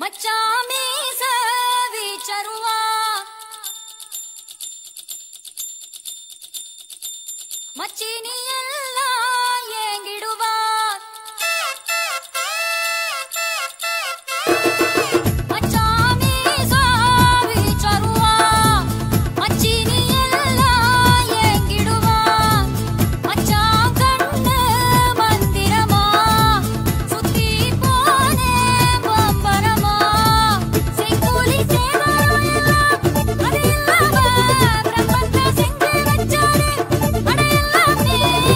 மச்சாமி வீச்சருவா மச்சினி எல்லாம் ஏங்கிடுவா மச்சாமி வீச்சருவா மச்சினி எல்லாம் ஏங்கிடுவா மச்சான் கண்ணு மந்திரமா சுத்தி போனே பம்பரமா செங்கோலி சேதாரம் எல்லாம் அது இல்லாம பிரம்மத்தை செஞ்சு வச்சாரு அட எல்லாமே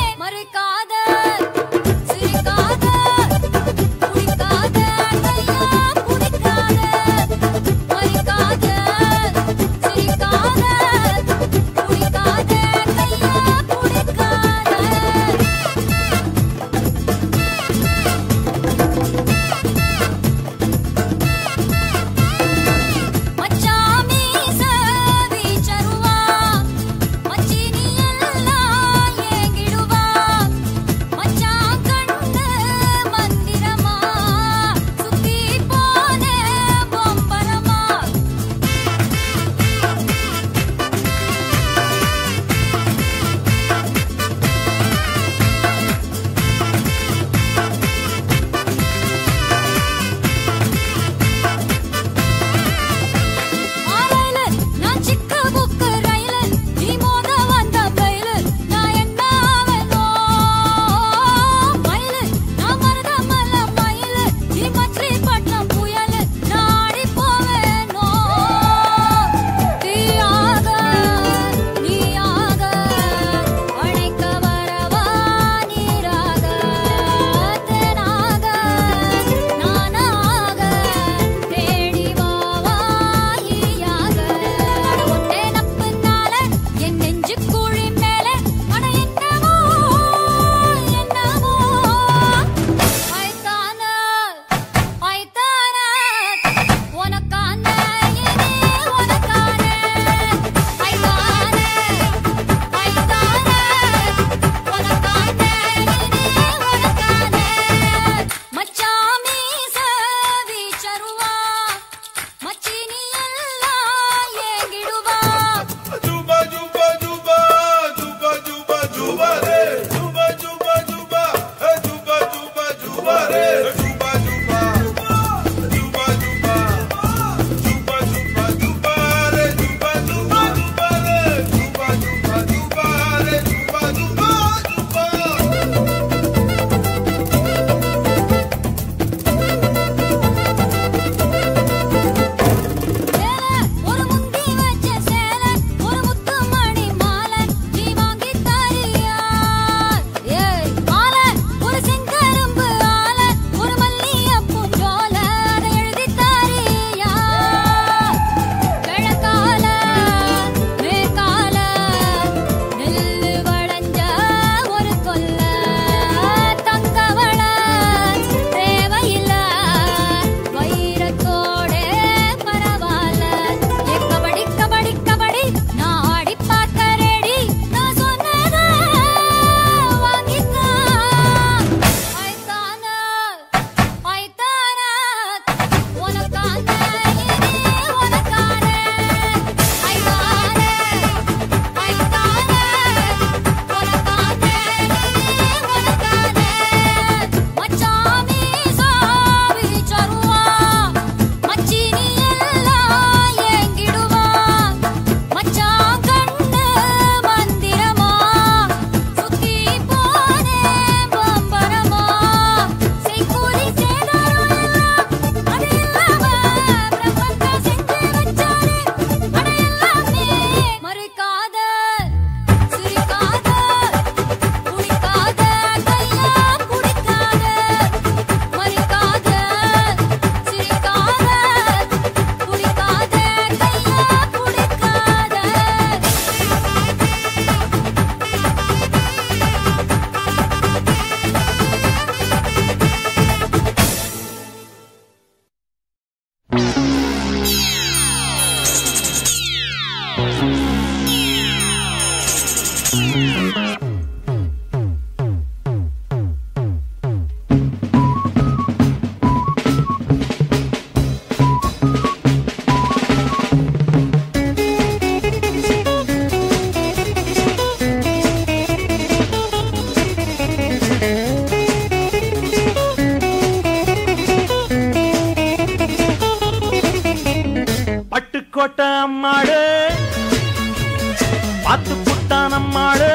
பட்டுக்கோட்டை அம்மாடு பார்த்து புட்டான் அம்மாடு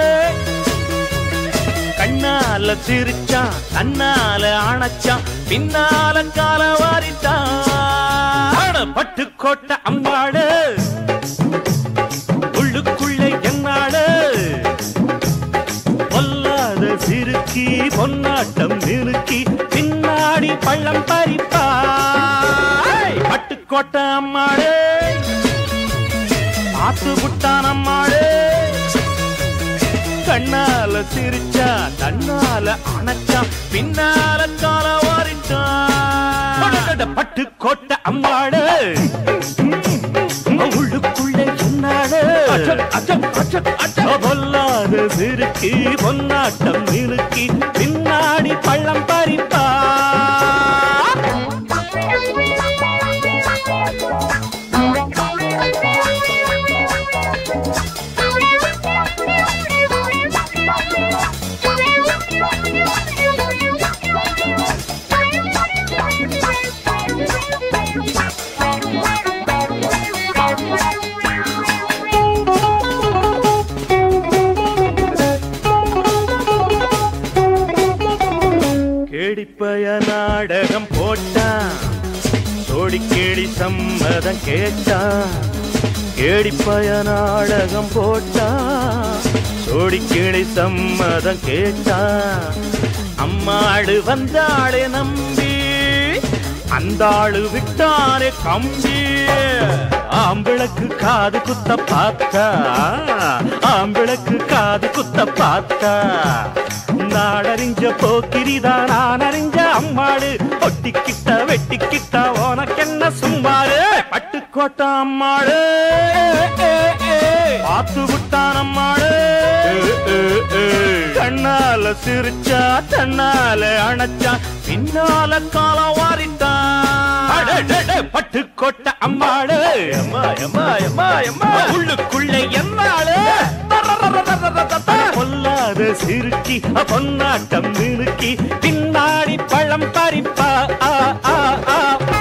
கண்ணால சிரிச்சான் தன்னால அணைச்சான் பின்னால கால வாரிட்டான் பட்டுக்கோட்டை அம்மாடு உள்ளுக்குள்ளே என்னாடு பொல்லாத சிறுக்கி பொன்னாட்டம் நிறுக்கி பின்னாடி பள்ளம் பறிப்பா பட்டுக்கோட்டை அம்மாடு ஆத்து புட்டான் அம்மாடு கண்ணால சிரிச்சா தன்னால அணைச்சா பின்னால கால வாரிட்டான் பட்டுக்கோட்டை அம்மாடு உள்ளுக்குள்ளே சொன்னாடு பொல்லாத சிறுக்கி பொன்னாட்டம் நிறுக்கி பின்னாடி பள்ளம் பறிப்பா கேடிப்பய நாடகம் போட்டான் சோடி கேடி சம்மதம் கேட்டான் கேடிப்பய நாடகம் போட்டான் சோடி கேடி சம்மதம் கேட்டான் அம்மாடு வந்தாளே நம்பி அந்த ஆளு விட்டானே கம்பி ஆம்பிளக்கு காது குத்த பார்த்தா ஆம்பிளக்கு காது குத்த பார்த்தா நாடறிஞ்ச போக்கிரிதா நான் அறிஞ்ச அம்மாடு ஒட்டிக்கிட்ட வெட்டிக்கிட்ட உனக்கென்ன சும்மாடு பட்டுக்கோட்டை அம்மாடு பார்த்து விட்டான் அம்மாடு கண்ணால சிரிச்சா தன்னால அணைச்சா பின்னால காலம் வாரிட்டான் பட்டுக்கோட்டை அம்மாடு அம்மா அம்மா அம்மா அம்மா உள்ளுக்குள்ளே என்னாளு பொல்லாத சிறுக்கி பொன்னாட்டம் நிறுக்கி பின்னாடி பழம் பறிப்பா ஆ, ஆ, ஆ.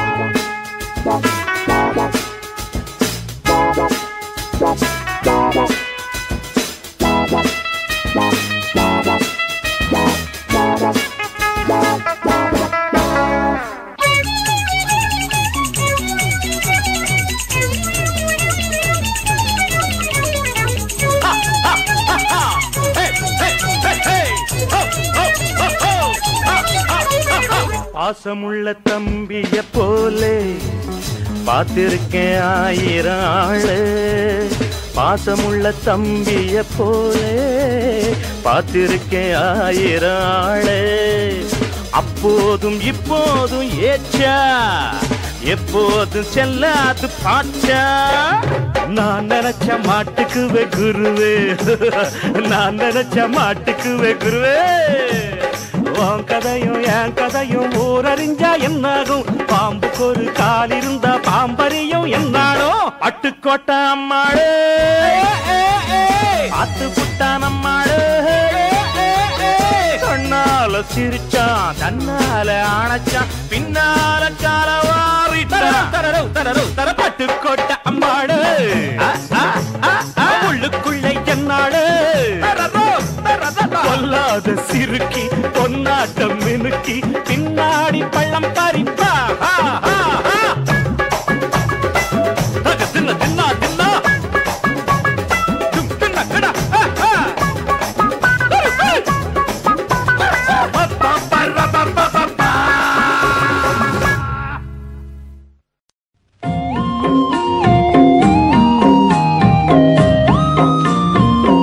பாசமுள்ள தம்பிய போலே பார்த்திருக்கேன் ஆயிரம் ஆளு பாசமுள்ள தம்பிய போலே பார்த்திருக்கேன் ஆயிரம் ஆளு அப்போதும் இப்போதும் ஏச்சா எப்போதும் செல்லாது பாச்சா நான் நினைச்ச மாட்டுக்குவே குருவே நான் நினைச்ச மாட்டுக்குவே குருவே உன் கதையும் என் கதையும் ஊரறிஞ்சா என்னாகும் பாம்புக்கு ஒரு கால் இருந்தா பாம்பறியும் என்னாலும் பட்டுக்கோட்டை அம்மாடு ஆத்து புட்டான் அம்மாடு கண்ணால சிரிச்சான் தன்னால அணைச்சான் பின்னால கால வாரிட்டான் தரரவு தரரவு தர பட்டுக்கோட்டை அம்மாடு உள்ளுக்குள்ளே என்னாடு பொல்லாத சிறுக்கி பொன்னாட்டம் மினுக்கி பின்னாடி பள்ளம் பறிப்பா ஆ, ஆ, ஆ. தக தின்ன தின்னா தின்னா தும் தின்ன கிடா ஆ, ஆ. பா, பா, பா, ரா, பா, பா, பா, பா.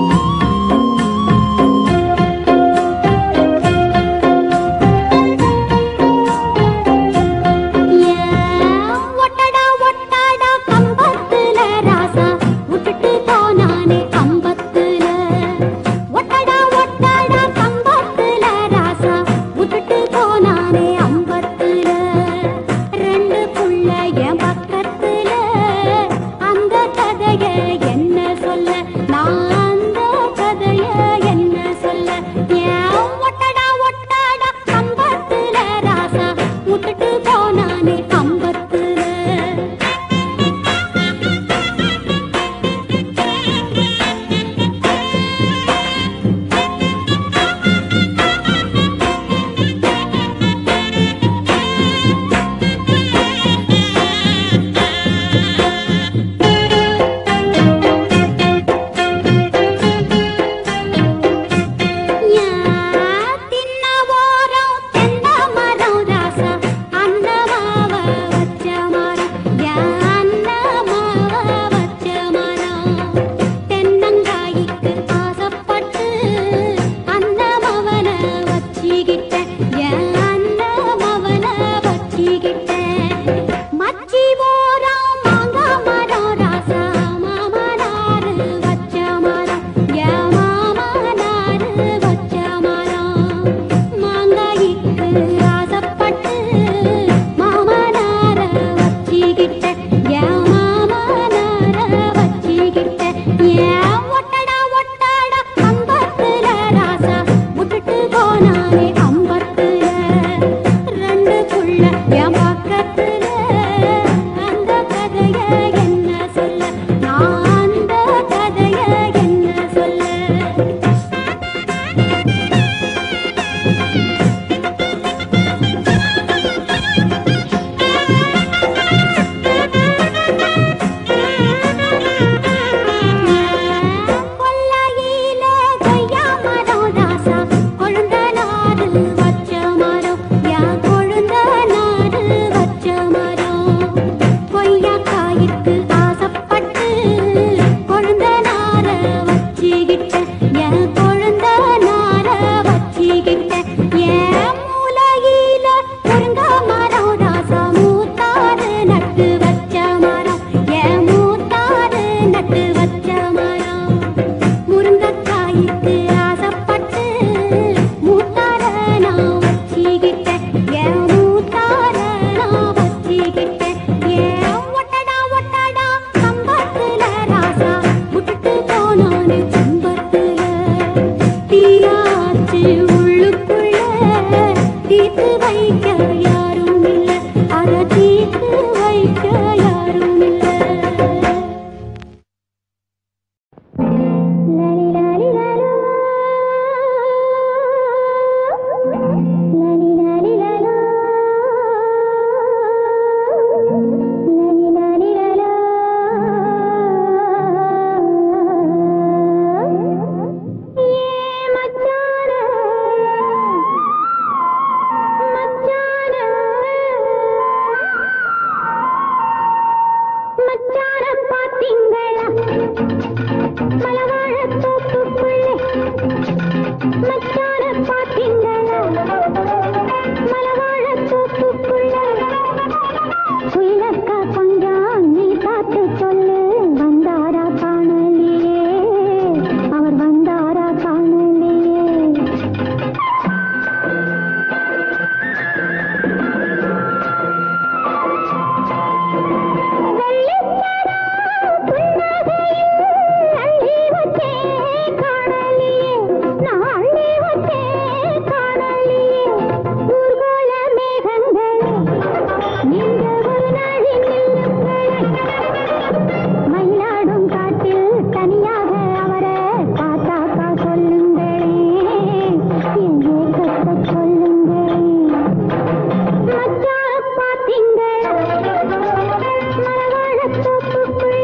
ஆ தீர்த்து வைக்க யாரும் இல்ல அத தீர்த்து வைக்க யாரும் இல்ல லாலி லாலி லாலோ. லாலி லாலி லாலோ. லாலி லாலி லாலோ. ஏ மச்சானே, மச்சானே. மச்சான பாத்தீங்களா மலவாழத் தோப்புக்குள்ளே மச்சான பாத்தீங்களா? மலவாழத் தோப்புக்குள்ளே. குயிலக்கா கொஞ்சம் நீ பார்த்து சொல்லு வந்தாரா காணலையே அவர் வந்தாரா காணலையே மயிலாடும் காட்டில் தனியாக அவரை பார்த்தாக்கா சொல்லுங்களே என் ஏக்கத்தை சொல்லுங்களே மச்சான் பாத்தீங்களா மலவாழத் தோப்புக்குள்ளே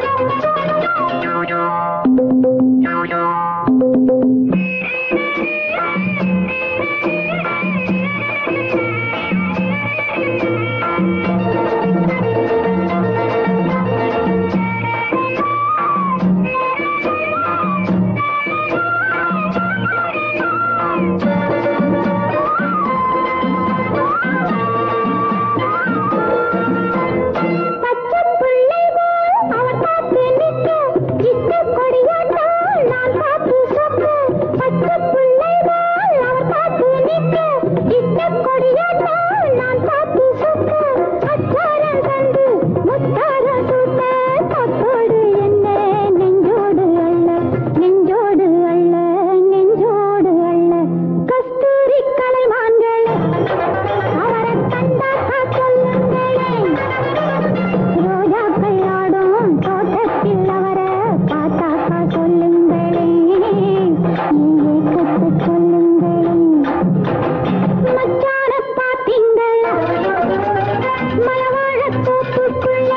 பச்சை புள்ளை போல் அவர் பார்த்து நிற்க, இட்ட கொடியாட்டால் நான் பார்த்து சொக்க. பச்சை புள்ளை போல் அவர் பார்த்து நிற்க, இட்ட கொடியாட்டால் நான் பார்த்து சொக்க. அச்சாரம் தந்து முத்தாரம் சூட்ட, தப்போடு என்ன நெஞ்சோடு அள்ள, நெஞ்சோடு அள்ள, நெஞ்சோடு அள்ள. கஸ்தூரி கலைமான்களே, அவரைக் கண்டாக்கா சொல்லுங்களேன் ரோஜாக்கள் ஆடும் தோட்டத்தில் அவரை பார்த்தாக்கா சொல்லுங்களே நீயே கத்து சொல்லுங்களே மச்சான பாத்தீங்களா மலவாழத் தோப்புக்குள்ளே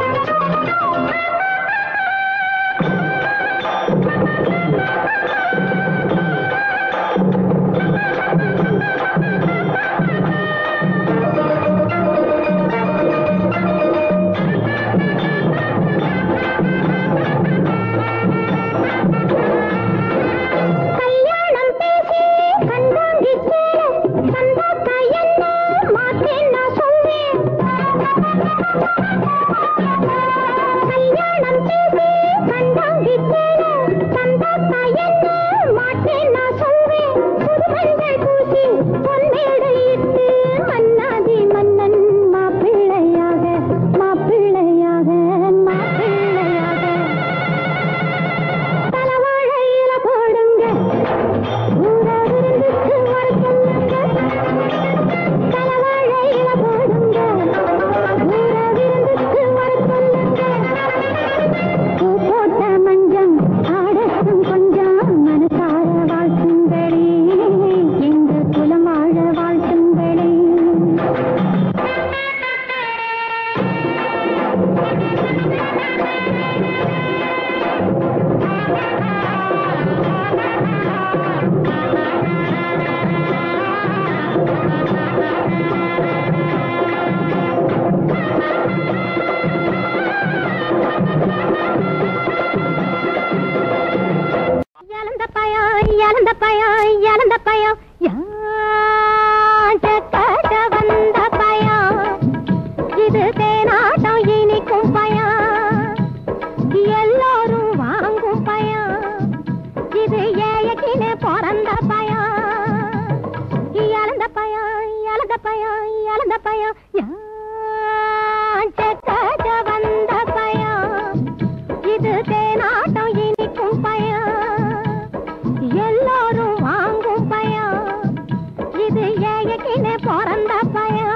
கல்யாணம் பேசி கண்டாங்கி சேர சந்தாக்கா என்ன மாட்டேன் நான் சொல்வேன் கல்யாணம் பேசி கண்டாங்கி சேர சந்தாக்கா என்ன மாட்டேன் நான் சொல்வேன் புதுமஞ்சள் பூசி பொன்மேடை இட்டு மன்னாதி மன்னன் மாப்பிள்ளையாக மாப்பிள்ளையாக மாப்பிள்ளையாக தலவாழையில போடுங்க ஊர விருந்துக்கு வர சொல்லுங்க தலவாழையில போடுங்க ஊர விருந்துக்கு வர சொல்லுங்க பூ போட்ட மஞ்சம் ஆடட்டும் கொஞ்சம் மனசார வாழ்த்துங்களே எங்க குலம் வாழ வாழ்த்துங்களே இழந்த பயம் இழந்த பயம் இழந்த பயம் யாஞ்ச காட்ட வந்த பயம் இது தேனாட்டம் இனிக்கும் பயம் எல்லாரும் வாங்கும் பயம் இது ஏயக்கினே பிறந்த பயம் இழந்த பயம் இழந்த பயம் இழந்த பயம் யாஞ்ச காட்ட வந்த பயம் இது தேனாட்டம் இனிக்கும் பயம் எல்லாரும் வாங்கும் பயம் இது ஏயக்கின பிறந்த பையன்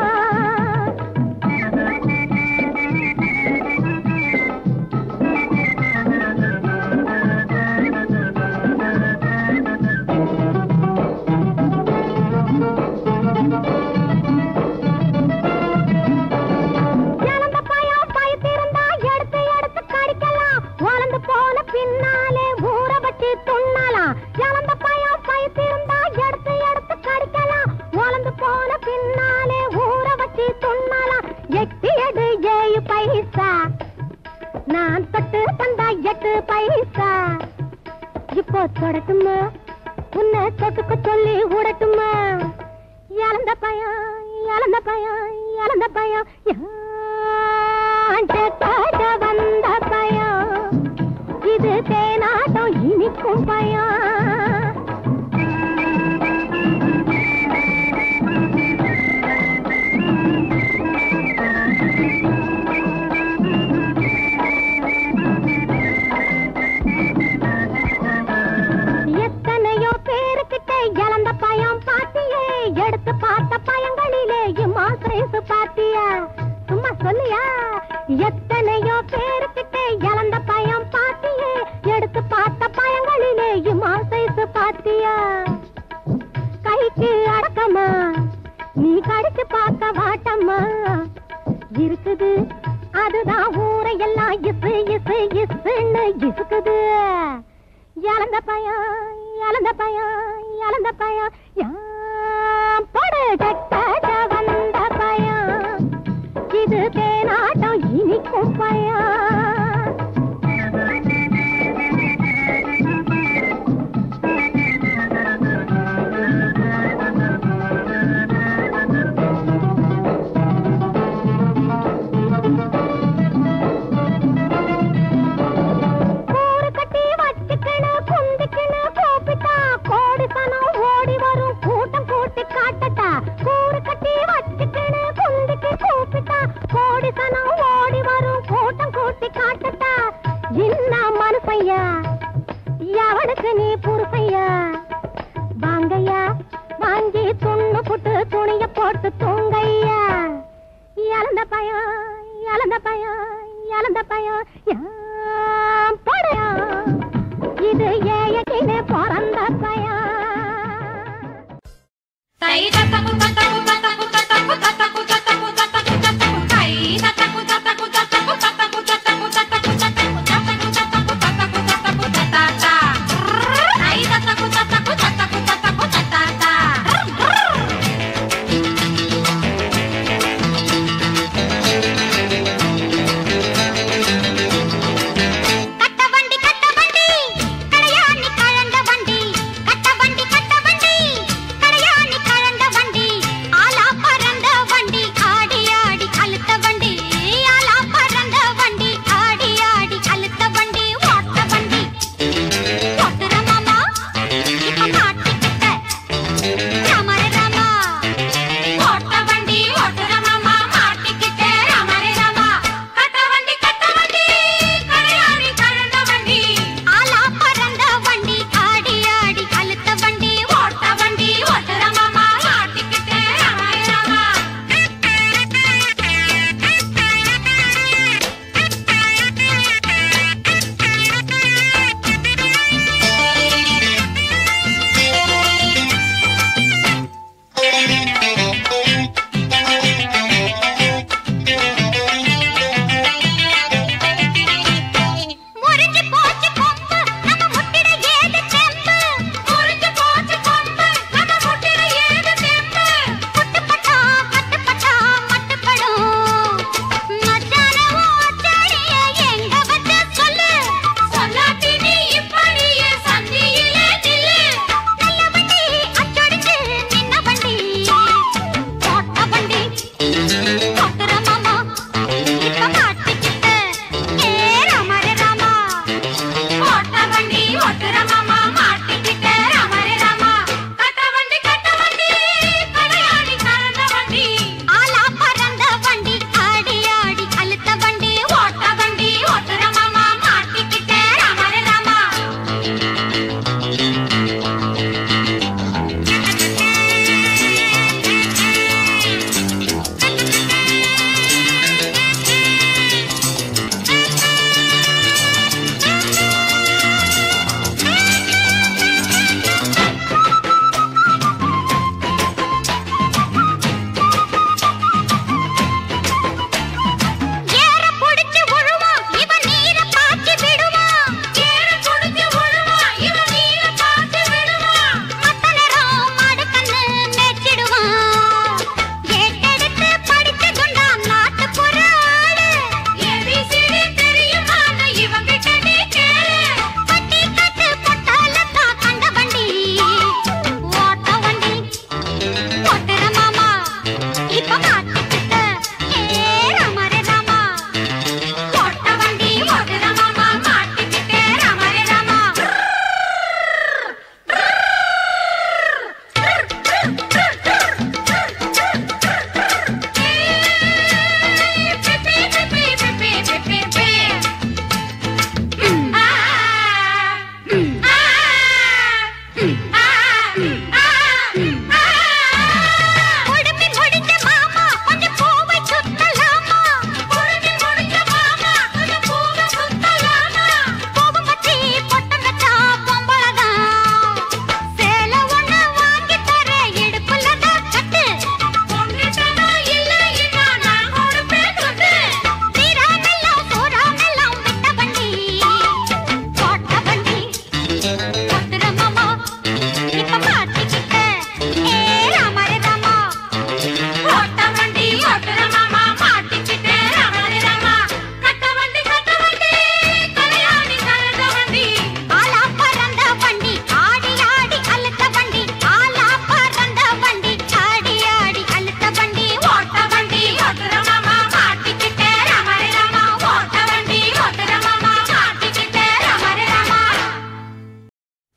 இழந்த பயம் பயத்திருந்தா எடுத்து எடுத்து கடிக்கலாம் வளர்ந்து போன பின்னாலே ஊற வச்சு துண்ணலாம் இழந்த பயம் பயத்திருந்தா எடுத்து எடுத்து கடிக்கலாம் வளர்ந்து போன பின்னாலே ஊற வச்சு துண்ணலாம் எட்டு எடு ஏழு பைசா நான் தொட்டு தந்தா எட்டு பைசா இப்போ தொடட்டுமா உன்னை தொட்டுக்க சொல்லி விடட்டுமா இழந்த பயம் இழந்த பயம் இழந்த பயம் யாண்ட காட்ட வந்த பயம் இது தேனாட்டம் இனிக்கும் பயம் எத்தனையோ பேருக்கிட்ட இழந்த பயம் பாத்தியே எடுத்து பார்த்த பயங்களிலே இம்மாசைசு பாத்தியா சும்மா சொல்லியா எத்தனையோ பேருக்கிட்ட இழந்த பயம் பாத்தியே எடுத்து பார்த்த பயங்களிலே இம்மாசைசு பாத்தியா கைக்கு அடக்கமா நீ கடிச்சு பார்க்க வாட்டம்மா இருக்குது அதுதான் ஊரையெல்லாம் இசு இசு இசுன்னு இசுக்குது இழந்த பயம் இழந்த பயம் இழந்த பயம் யாம் படு கட்ட வந்த பயம் இது தேனாட்டம் இனிக்கும் பயம் கூறு கட்டி வச்சுக்கின்னு குந்திக்கின்னு கூப்பிட்டா கோடி சனம் ஓடி வரும் கூட்டம் கூட்டி காட்டட்டா கூறு கட்டி வச்சுக்கின்னு குந்திக்கு கூப்பிட்டா கோடி சனம் ஓடி வரும் கூட்டம் கூட்டி காட்டட்டா என்ன மனுஷையா எவனுக்கு நீ புருஷையா வாங்கய்யா வாங்கி துண்ணு புட்டு துணிய போட்டு தூங்கையா இழந்த பயம் இழந்த பயம் இழந்த பயம் யாம் படையா இது ஏயக்கினே பிறந்த பயம் தை தத்தகு தத்தகு தத்தகு தத்தகு தத்தகு தத்தகு தத்தகு தத்தகு தை தத்தகு தத்தகு தத்தகு தத்தகு தத்தகு தத்தகு தத்தகு தத்தகு தத்தகு தத்தகு தத்தகு தத்தாத்தா தை தத்தகு தத்தகு தத்தகு தத்தகு தத்தாத்தா கட்ட வண்டி கட்ட வண்டி கடையாணி கழண்ட வண்டி கட்ட வண்டி கட்ட வண்டி கடையாணி கழண்ட வண்டி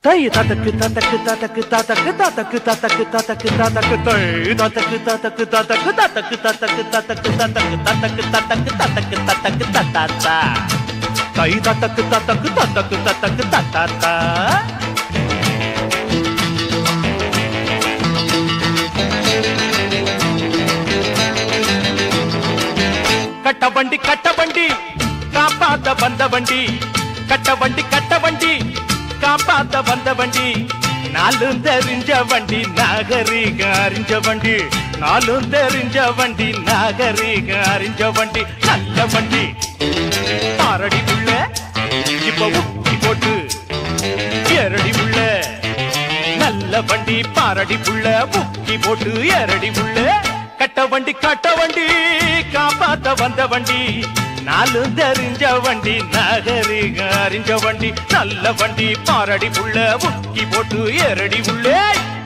தை ததக்கு ததக்கு ததக்கு ததக்கு ததக்கு ததக்கு ததக்கு ததக்கு தை ததக்கு ததக்கு ததக்கு ததக்கு ததக்கு ததக்கு ததக்கு ததக்கு ததக்கு ததக்கு ததக்கு தத்தாத்தா தை ததக்கு ததக்கு ததக்கு ததக்கு தத்தாத்தா கட்ட வண்டி கட்ட வண்டி காப்பாத்த வந்த வண்டி கட்ட வண்டி கட்ட வண்டி காப்பாத்த வந்த வண்டி நாலும் தெரிஞ்ச வண்டி நாகரீக அறிஞ்ச வண்டி நாலும் தெரிஞ்ச வண்டி நாகரீக அறிஞ்ச வண்டி நல்ல வண்டி பாரடி உள்ள இப்ப உக்கி போட்டு எரடி உள்ள நல்ல வண்டி பாரடி புள்ள முக்கி போட்டு எரடி உள்ள கட்ட வண்டி கட்ட வண்டி காப்பாத்த வந்த வண்டி நாலு தெரிஞ்ச வண்டி நகரிக அறிஞ்ச வண்டி நல்ல வண்டி பாரடி புள்ள முக்கி போட்டு எரடி உள்ளே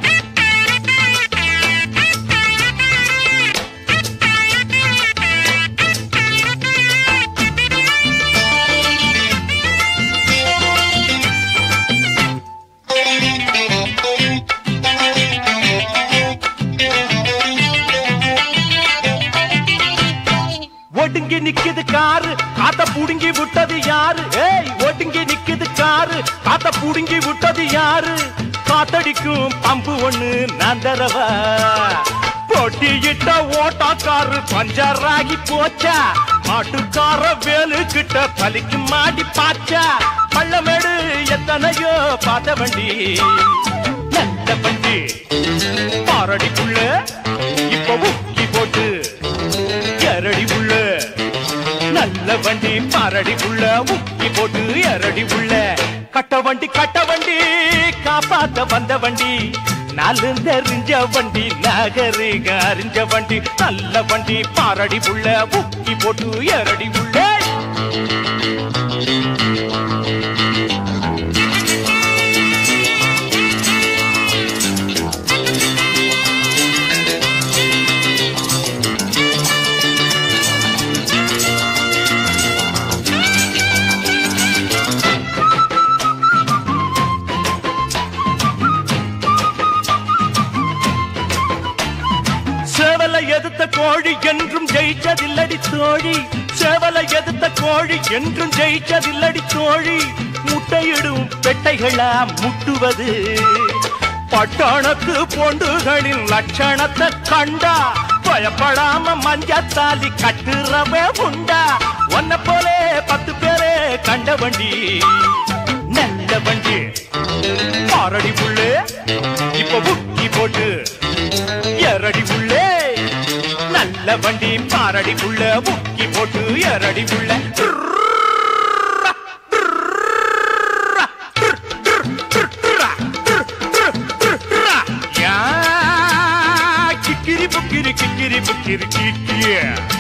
ஒடுங்கி நிக்குது காரு காத்த புடுங்கி விட்டது யாரு ஏய் ஒடுங்கி நிக்குது காரு காத்த புடுங்கி விட்டது யாரு காத்தடிக்கும் பம்பு ஒண்ணு நான் தரவா பொட்டியிட்ட ஓட்டாக்காரு பஞ்சராகி போச்சா மாட்டுக்கார வேலு கிட்ட பலிக்கு மாடி பாச்சா பள்ளமேடு எத்தனையோ பார்த்த வண்டி நல்ல வண்டி பாரடிக்குள்ள இப்ப முக்கி போட்டு எரடி உள்ள நல்ல வண்டி பாரடி உள்ள முக்கி போட்டு எரடி உள்ள கட்ட வண்டி கட்ட வண்டி காப்பாத்த வந்த வண்டி நாலு தெரிஞ்ச வண்டி நகரிக அறிஞ்ச வண்டி நல்ல வண்டி பாரடி உள்ள முக்கி போட்டு எரடி உள்ள சேவலை எதிர்த்த கோழி என்றும் ஜெயிச்சதில்லடி தோழி சேவலை எதிர்த்த கோழி என்றும் ஜெயிச்சதில்லடி தோழி முட்டையிடும் பெட்டைகளா முட்டுவது பட்டணத்து பொண்டுகளின் லட்சணத்தை கண்டா பயப்படாம மஞ்சத்தாலி கட்டுறவே உண்டா ஒன்ன போலே பத்து பேரே கண்ட வண்டி நல்ல வண்டி பாரடி புள்ளே இப்ப புக்கி போட்டு எரடி புள்ளே நல்ல வண்டி பாரடி புள்ள முக்கி போட்டு எரடி புள்ள யா, கிக்கிரி புக்கிரி கிக்கிரி புக்கிரி கிக்கிய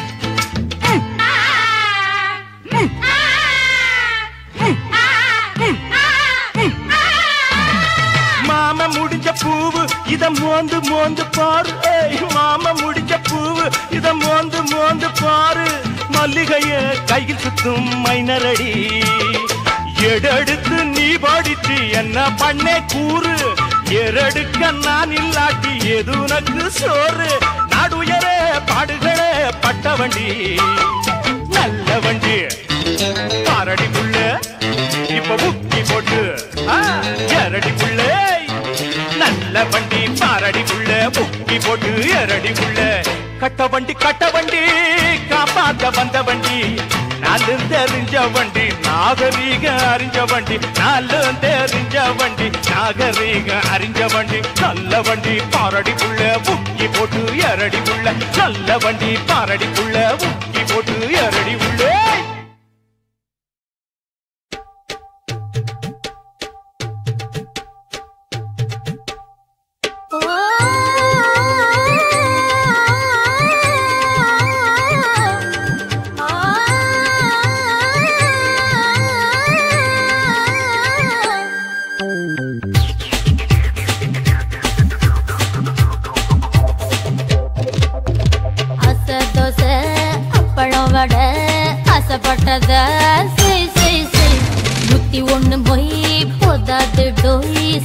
மாம முடிஞ்ச பூவு இத மோந்து மோந்து பாரு ஏய் மாம முடிஞ்ச பூவு இத மோந்து மோந்து பாரு மல்லிகைய கையில் சுத்தும் மைனரடி எடெடுத்து நீ படிச்சு என்ன பண்ணே கூறு எரடுக்க நான் இல்லாட்டி எது உனக்கு சோறு நாடுயரே பாடுகளே பட்ட வண்டி நல்ல வண்டி பாரடி புள்ள இப்ப புக்கி போட்டு ஆ, எரடி புள்ள நல்ல வண்டி பாரடி புள்ள புக்கி போட்டு எரடி புள்ள கட்ட வண்டி கட்ட வண்டி காப்பாத்த வந்த வண்டி நாலு தெரிஞ்ச வண்டி நாகரீக அறிஞ்ச வண்டி நாலு தெரிஞ்ச வண்டி நாகரீக அறிஞ்ச வண்டி நல்ல வண்டி பாரடி புள்ள புக்கி போட்டு எரடி புள்ள நல்ல வண்டி பாரடி புள்ள புக்கி போட்டு எரடி புள்ள அசை தோசை அப்பளம் வடை ஆசைப்பட்டத செய் செய் செய் நூத்தி ஒண்ணு போய் போதாது டோய்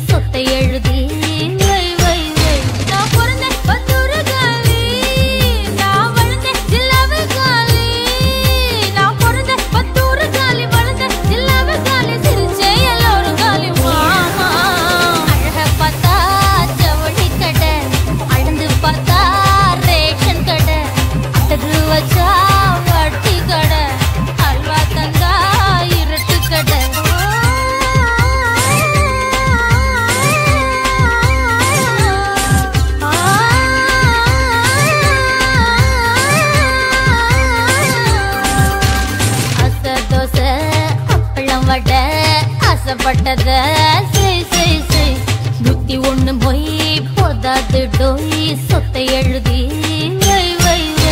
ஆசைப்பட்டத செய் செய் செய் புத்தி ஒண்ணு மொய் போதாது டோய் சொத்தை எழுதி வை வை வை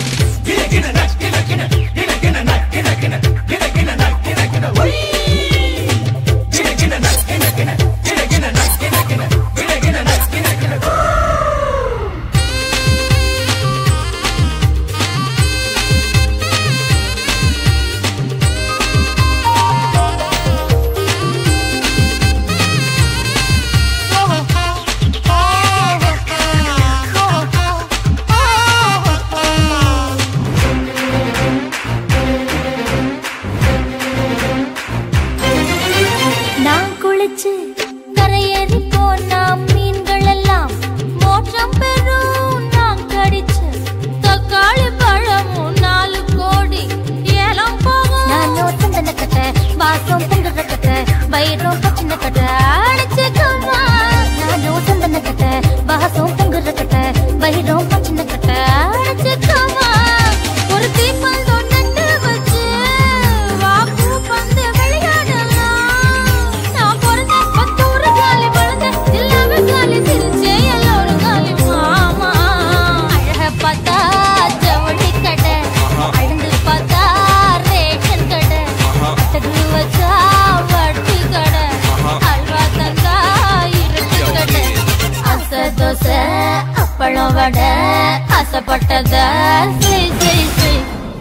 நான் குளிச்சு கரையேறி போனா மீன்கள் எல்லாம் மோட்சம் பெறும் நான் கடிச்ச தக்காளி பழமும் நாலு கோடி ஏலம் போகும் நானும் தந்தன கட்ட வாசம் பொங்குற கட்ட வயிறும் பச்சின கட்ட அடிச்சுக்கமா நானும் தந்தன கட்ட வாசம் பொங்குற கட்ட வயிறும் பச்சின கட்ட அடிச்சுக்கமா ஒரு தீப்பல் நட்டு வச்சு வாக்கு பந்து விளையாடலாம் நான் பிறந்த பத்தூறு காலி வளர்ந்த எல்லாமே காலி சிரிச்சே எல்லோரும் காலி மாமா அழக பார்த்தா ஜவுளி கடை அழுந்து பார்த்தா ரேஷன் கடை அட்டகு வச்சா வட்டி கடை அல்வா தந்தா இருட்டு கடை அசை தோசை அப்பளம் வடை ஆசைப்பட்டத செய் செய் செய்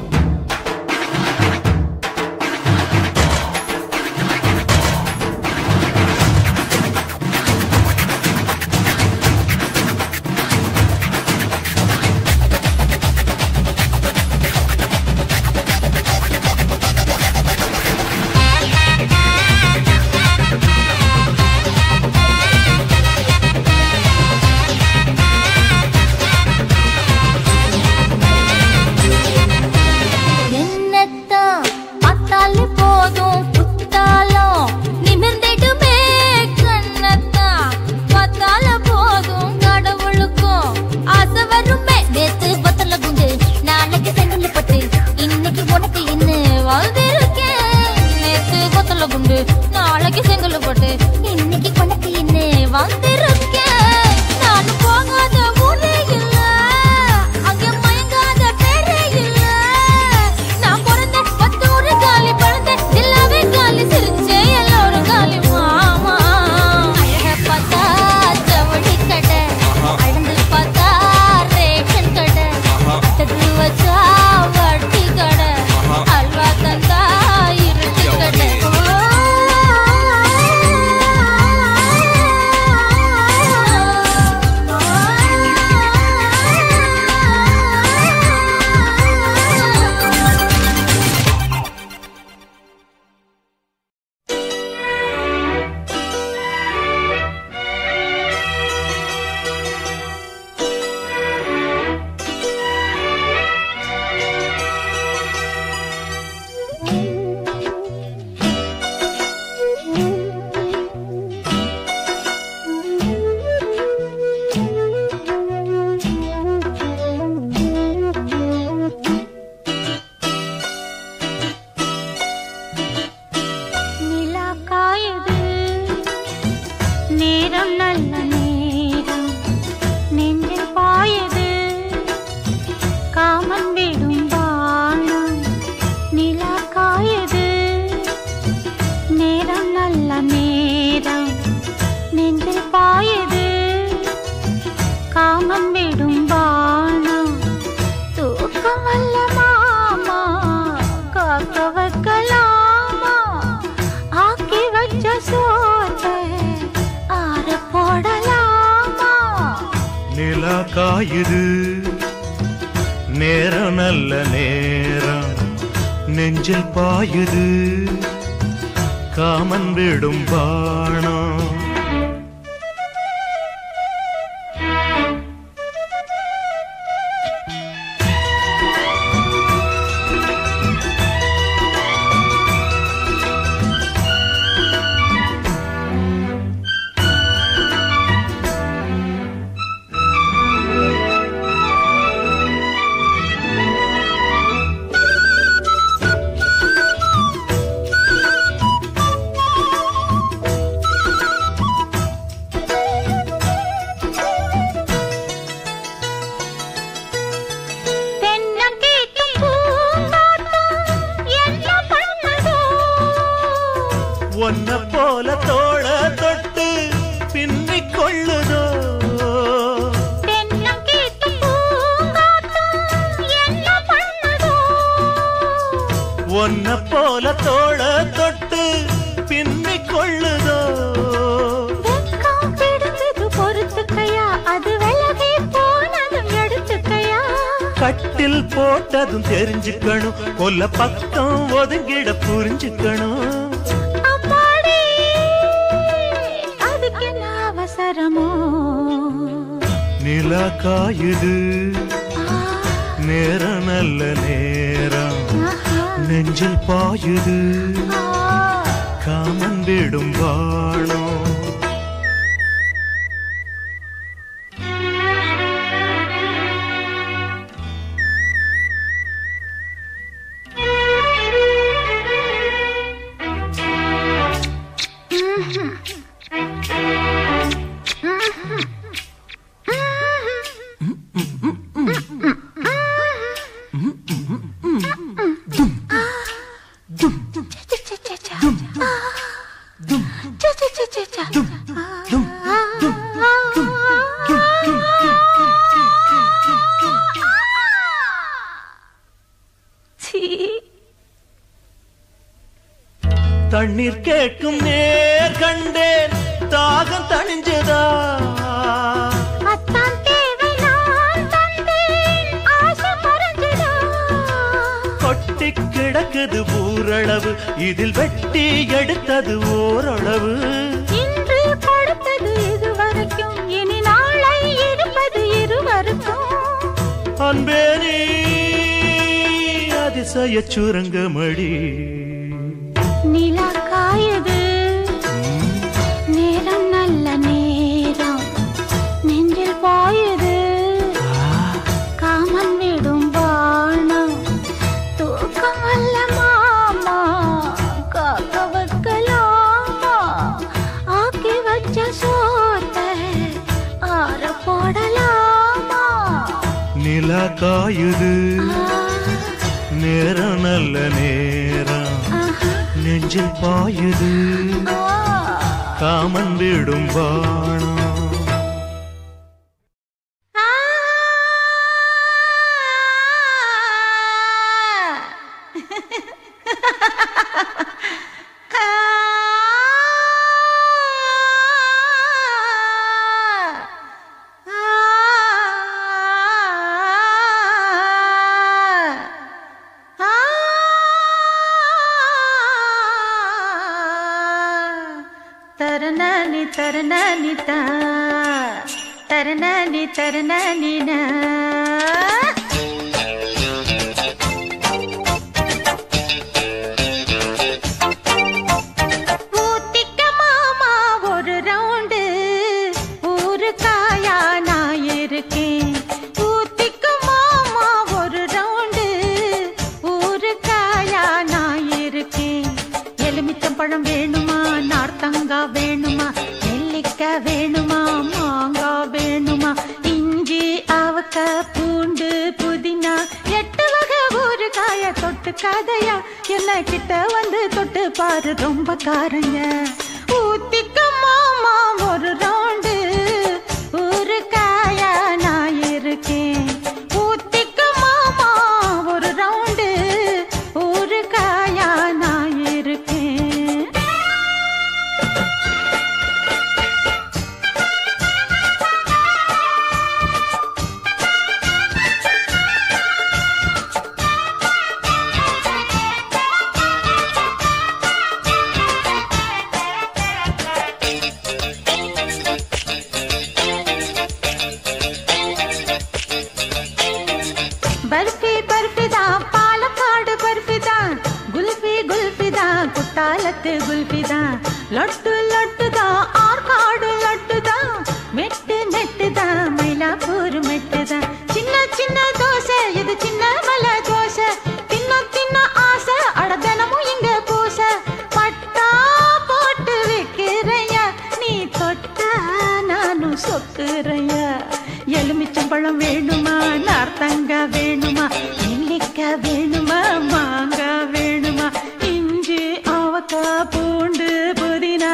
என்னத்தான் பார்த்தாலே போதும் புத்தாலம் நிமிர்ந்திடுமே கண்ணத்தான் பார்த்தால போதும் கடவுளுக்கும் ஆசை வருமே நேத்து பத்தல குண்டு நாளைக்கு செங்கல் பட்டு இன்னைக்கு உனக்கு என்ன வாழ்ந்திருக்கேன் நேத்து பத்தல குண்டு நாளைக்கு செங்கல் பட்டு இன்னைக்கு உனக்கு என்ன வந்திருக்கேன் நான் போகாத ஊரே இல்ல அங்க மயங்காத பேரே இல்ல நான் பிறந்த பத்தூறு காலி பழந்த எல்லாமே காலி சிரிச்சே எல்லோரும் காலி மாமா அழக பார்த்தா ஜவுளி கடை அழந்து பார்த்தா ரேஷன் கடை அட்டகு வச்சா வட்டி கடை அல்வா தந்தா இருட்டு கடை நிலா காயுது நேரம் நல்ல நேரம் நெஞ்சில் பாயுது காமன் விடும் வானம் நிலா காயுது நேரம் நல்ல நேரம் நெஞ்சில் பாயுது காமன் விடும் வானம் தூக்கம் வல்ல மாமா காக்க வைக்கலாமா ஆக்கி வச்ச சோத்தை ஆற போடலாமா நிலா காயுது நேரம் நல்ல நேரம் நெஞ்சில் பாயுது காமன் விடும் பாணம் போல தோள தொட்டு பின்னிக் கொள்ளுதோ தென்னங்கீத்து பூங்காத்தும் என்ன பண்ணுதோ? ஒன்ன போல தோள தொட்டு பின்னிக் கொள்ளுதோ வெட்கம் பிடிச்சது பொறுத்துக்கையா, அது விலகி போனதும் எடுத்துக்கையா. கட்டில் போட்டதும் தெரிஞ்சுக்கணும் கொல்ல பக்கம் ஒதுங்கிட புரிஞ்சுக்கணும் அப்பாடி, அதுக்கு என்ன அவசரமோ நிலா காயுது ஆ, நேரம் நல்ல நேரம் ஆஹா, நெஞ்சில் பாயுது ஆ. காமன் விடும் வாணம் தண்ணீர் கேட்கும் நேர் கண்டேன் தாகம் தணிஞ்சதா அத்தான் தேவை நான் தந்தேன் ஆசை மறைஞ்சுதா கொட்டி கிடக்குது ஊரளவு இதில் வெட்டி எடுத்தது ஓரளவு இன்று கொடுத்தது இதுவரைக்கும் இனி நாளை இருப்பது இருவருக்கும் அன்பே நீ அதிசய சுரங்கமடி நிலா காயுது நேரம் நல்ல நேரம் நெஞ்சில் பாயுது காமன் விடும் வானம் தூக்கம் அல்ல மாமா காக்க வைக்கலாமா ஆக்கி வச்ச சோத்தை ஆற போடலாமா நிலா காயுது ஆ, நேரம் நல்ல நேரம் ஆஹா, நெஞ்சில் பாயுது ஆ. காமன் விடும் வாணம் தரணி தரணி தா தரணி தரணி நா ஊத்திக்க மாமா ஒரு ரவுண்டு ஊரு காயா நான் இருக்கேன் ஊத்திக்க மாமா ஒரு ரவுண்டு ஊரு காயா நான் இருக்கேன் எலுமிச்சம்பழம் வேணுமா நார்த்தங்கா வேணுமா நெல்லிக்காய் வேணுமா மாங்காய் வேணுமா இஞ்சி அவக்க பூண்டு புதினா எட்டு வகை ஒரு காய தொட்டு கதையா என்ன கிட்ட வந்து தொட்டு பாரு ரொம்ப காரங்க ஊத்திக்க மாமா ஒரு ரவுண்டு ஒரு காயா நான் இருக்கேன் ஊத்திக்க மாமா ஒரு ரவுண்டு ஒரு காயா நான் இருக்கேன் பர்ஃபி பர்ஃபி தான் பாலக்காடு பர்ஃபி தான் குல்ஃபி குல்ஃபி தான் குத்தாலத்து குல்ஃபி தான் லட்டு லட்டு தான் ஆற்காடு லட்டு தான் மெட்டு மெட்டு தான் மயிலாப்பூர் மெட்டு தான் சின்ன சின்ன தோசை இது சின்ன மலை தோசை தின்ன தின்ன ஆசை அட தினமும் இங்க பூச பட்டா போட்டு வைக்கிறையா நீ தொட்டா நானும் சொக்குறையா எலுமிச்சம்பழம் வேணுமா நார்த்தங்காய் வேணுமா நெல்லிக்காய் வேணுமா மாங்காய் வேணுமா இஞ்சி அவக்காய் பூண்டு புதினா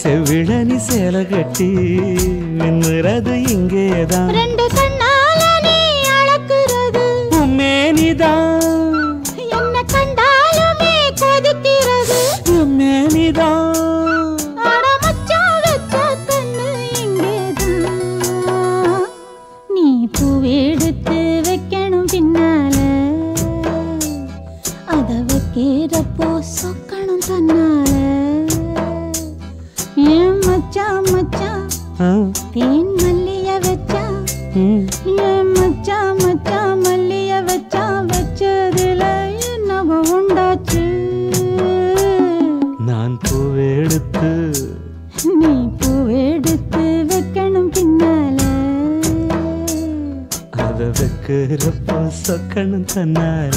செவிழனி சேலை கட்டி மின்னுறது இங்கேதான் ரெண்டு கண்ணால நீ அளக்குறது உம்மேனிதான் என்ன கண்டாலுமே கொதிக்கிறது உம்மேனிதான் அட மச்சான் வச்ச கண்ணு இங்கேதான் நீ பூவெடுத்து வைக்கணும் பின்னால அத வைக்கிறப்போ சொக்கணும் தன்னால ஏன் மச்சான் மச்சான் ஆ, தேன் மல்லிய வச்சா ம், ஏன் மச்சான் மச்சான் மல்லிய வச்சா வச்சதுல என்னவோ உண்டாச்சு நான் பூவெடுத்து நீ பூவெடுத்து வைக்கணும் பின்னால அத வைக்கிறப்போ சொக்கணும் தன்னால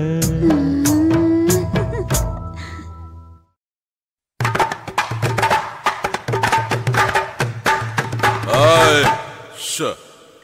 Aye, sure.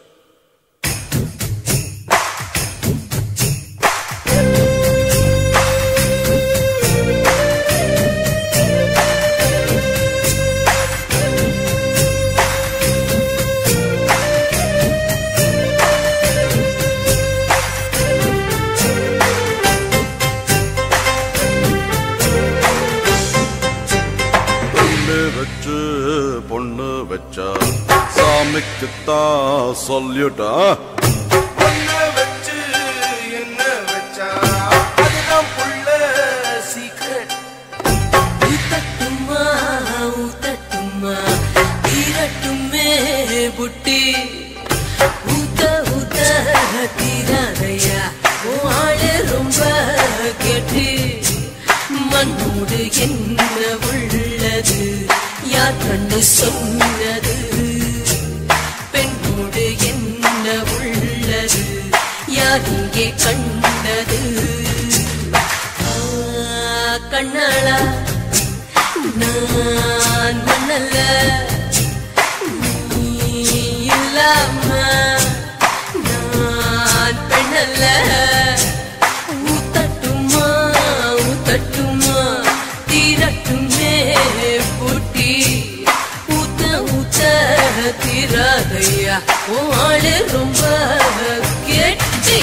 பொண்ணு வச்சு பொண்ணு வச்சா சாமிக்குத்தான் சொல்லிட்டா பொண்ணு வச்சு என்ன வச்சா அதுதான் புள்ள சீக்ரெட் ஊத்தட்டுமா ஊத்தட்டுமா தீரட்டுமே புட்டி ஊத்த ஊத்த தீராதையா உன் ஆளு ரொம்ப கெட்டு மண்ணோடு என்ன உள்ளது யார் கண்டு சொன்னது பெண்ணோடு என்ன உள்ளது யார் இங்கே கண்டது ஆ, கண்ணாளா நான் மண்ணல்ல நீ இல்லாம நான் பெண்ணல்ல ஊத்தட்டுமா ஊத்தட்டுமா தீரட்டுமே பூட்டி ஊத்த ஊத்த தீராதையா உன் ஆளு ரொம்ப கெட்டி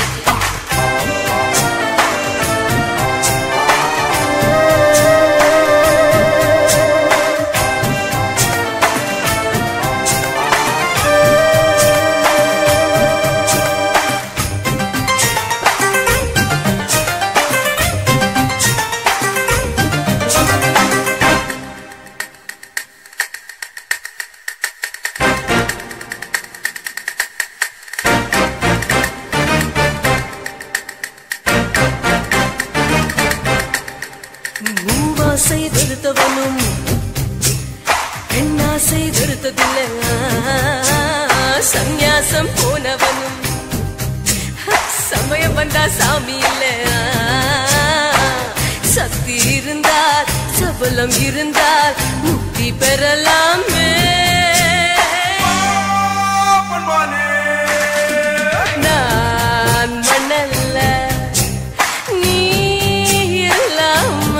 மூவாசை வெறுத்தவனும் பெண்ணாசை வெறுத்ததில்லை சந்நியாசம் போனவனும் சமயம் வந்தா சாமி இல்ல சக்தி இருந்தால் சபலம் இருந்தால் முக்தி பெறலாமே நான் மண்ணல்ல நீ இல்லாம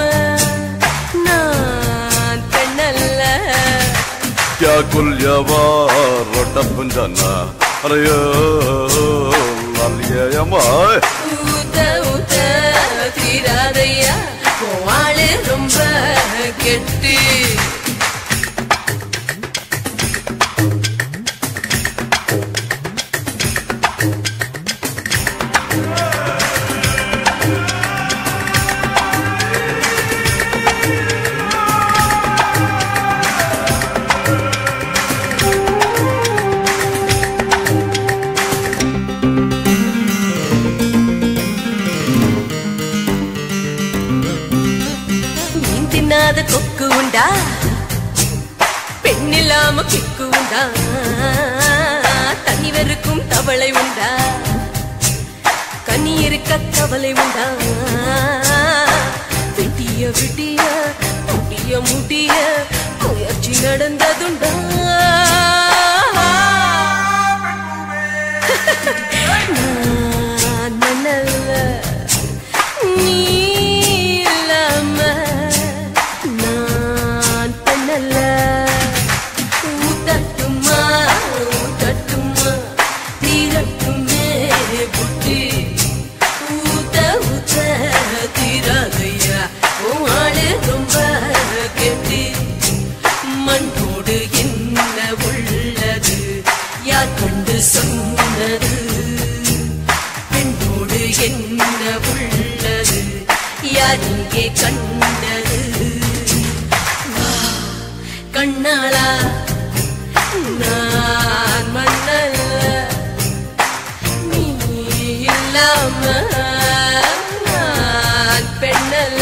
நான் பெண்ணல்ல क्या कुल्यवा रोटा पुंजाना अरे लालियमाय ஊத்த ஊத்த தீராதையா ஆளு ரொம்ப கெட்டு மீன் தின்னாத கொக்கு உண்டா பெண் இல்லாம கிக்கு உண்டா தனி வெறுக்கும் தவளை உண்டா கனி இருக்க கவலை உண்டா விட்டிய விட்டிய முடிய முடிய முயற்சி நடந்ததுண்டா நான் மண்ணல்ல நீ இல்லாம நான் பெண்ணல்ல கண்ணாளா நான் மண்ணல்ல நீ இல்லாம நான் பெண்ணல்ல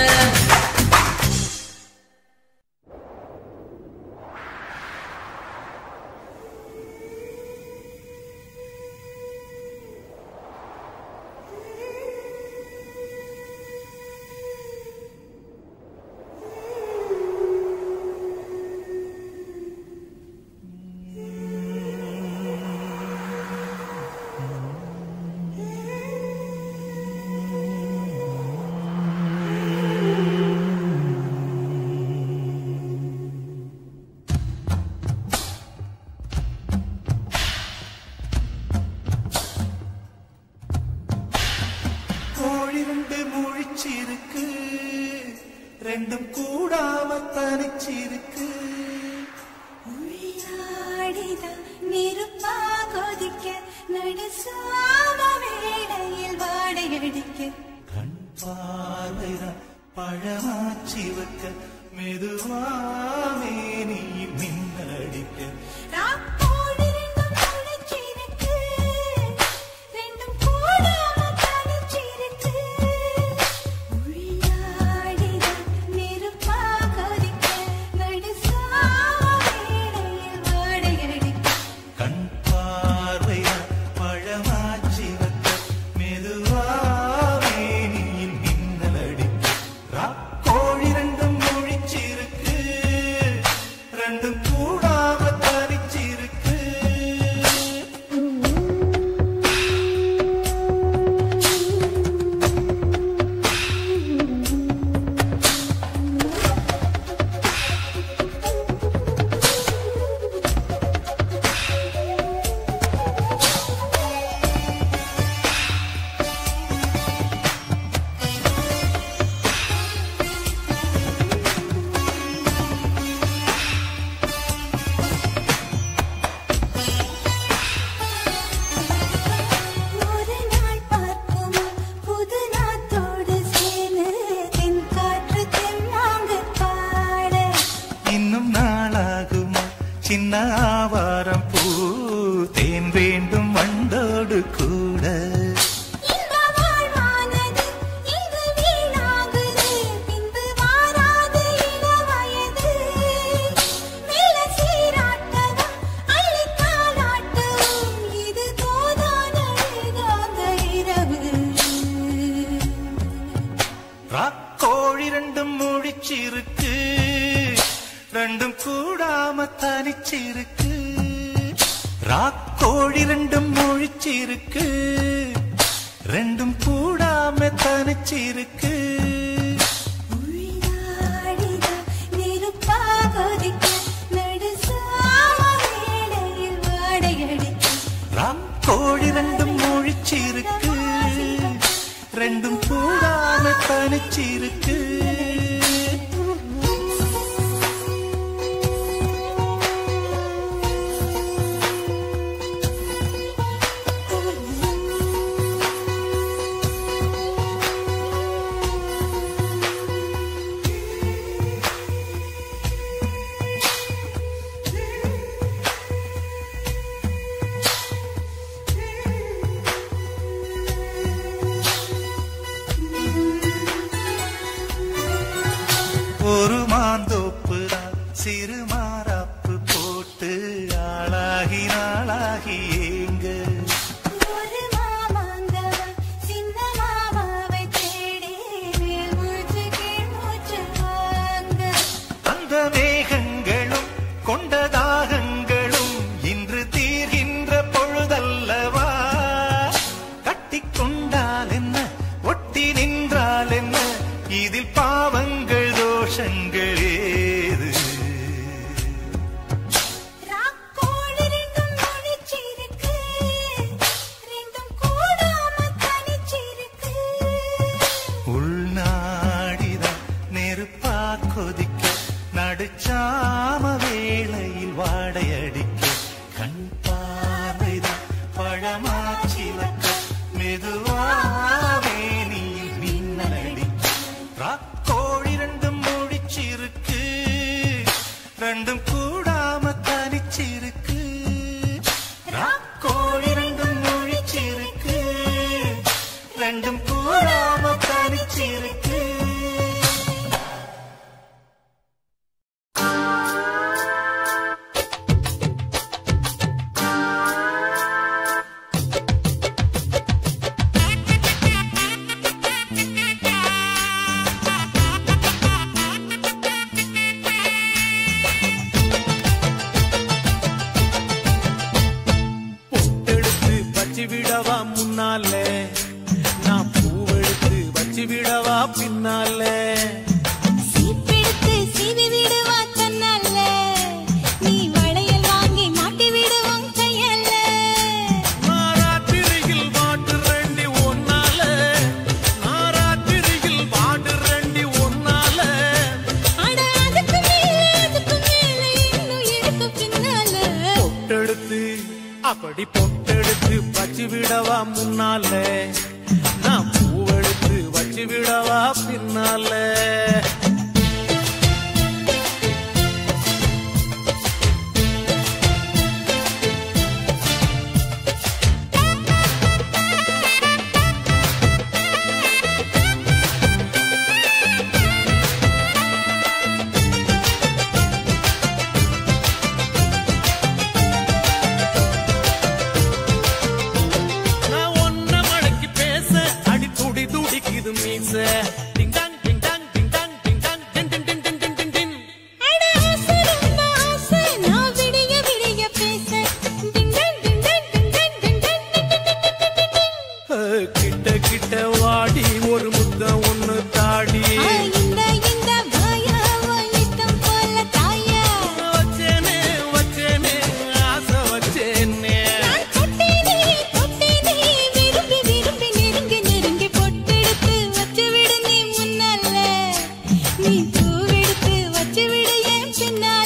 கோழி ரெண்டு முழிச்சிருக்கு ரெண்டும் கூடாம தனிச்சிருக்கு உள்நாடிதான் நெருப்பா கொதிக்க நடுசாம வேளையில் வாடையடிக்க கண் பார்வைதான் பழமாச்சி வைக்க மெதுவாமே நீ மின்னடிக்க ராப்போடு ரெண்டும் முளைச்சிருக்கு, ரெண்டும் கூடாம தனிச்சிருக்கு. உள்நாடிதான் நெருப்பா கொதிக்க நடுசாம வேளையில் வாடையடிக்க கண் பார்வைதான் பழமாச்சி வைக்க மெதுவாமே நீ மின்னலடிக்க ரா கோழி ரெண்டும் முழிச்சிருக்கு ரெண்டும் கூடாம தனிச்சிருக்கு ஒரு நாள் பார்க்குமா புது நாத்தோடு சேர்ந்து தென் காற்று தென்னாங்கு பாட இன்னும் நாளாகுமா சின்ன ஆவாரம் பூ தேன் வேண்டும் வண்டோடு கூட இந்த வாழ்வானது இங்கு வீணாகுது பின்பு வாராது இளவயது மெல்ல சீராட்டவும் அள்ளி தாலாட்டவும் இது போதான ஏகாந்த இரவு ராக்கோழி ரெண்டும் முழிச்சிருக்கு ரெண்டும் கூடாம தனிச்சிருக்கு ராக்கோழி ரெண்டும் முழிச்சிருக்கு ரெண்டும் கூடாம தனிச்சிருக்கு உள்நாடிதான் நெருப்பா கொதிக்க நடுசாம வேளையில் வாடையடிக்க ராக்கோழி ரெண்டும் முழிச்சிருக்கு ரெண்டும் கூடாம தனிச்சிருக்கு ஒரு மாந்தோப்பு தான் சிறு மாறாப்பு போட்டு ஆளாகி நாளாகி ஏங்க ஒரு மாமாங்கவன் சின்ன மாமாவை தேடி மேல் மூச்சு கீழ் மூச்சு வாங்க அந்த மேகங்களும் கொண்ட தாகங்களும் இன்று தீர்கின்ற பொழுதல்லவா கட்டிக்கொண்டால் என்ன ஒட்டி நின்றால் என்ன இதில் பாவங்கள் தோஷங்கள் ஏது ராக்கோடு ரெண்டும் முழிச்சிருக்கு ரெண்டும் கூடாம தனிச்சிருக்கு உள்நாடிதான் நெருப்பா கொதிக்க நடுச்சாம வேளையில் வாடையடிக்க கண் பார்வைதான் பழமாச்சி வைக்க மெதுவாவே நீ மின்னலடிக்க ராக்கோழி ரெண்டும் முடிச்சிருக்கு ரெண்டு வச்சு விடவா முன்னால நான் பூவெடுத்து வச்சு விடவா பின்னால நான் ஒன்ன மடக்கி பேச அடி துடி துடிக்குது மீச டிங் டாங் டிங் டாங் டிங் டாங் டிங் டாங் டின் டின் டின் டின் டின் டின் டின் அட ஆசை ரொம்ப ஆசை நான் விடிய விடிய பேச டிங்டன் டிங்டன் டிங்டன் டிங்டன் அஹ், கிட்ட கிட்ட வாடி ஒரு முத்தம் ஒண்ணு தாடி ஆ இந்த இந்த வாயா இஷ்டம் போல தாயா வச்சேனே வச்சேனே ஆசை வச்சேனே நான் தொட்டேனே தொட்டேனே விரும்பி விரும்பி நெருங்கி நெருங்கி பொட்டெடுத்து வச்சு விடு நீ முன்னால நீ பூவெடுத்து வச்சு விடு என் பின்னால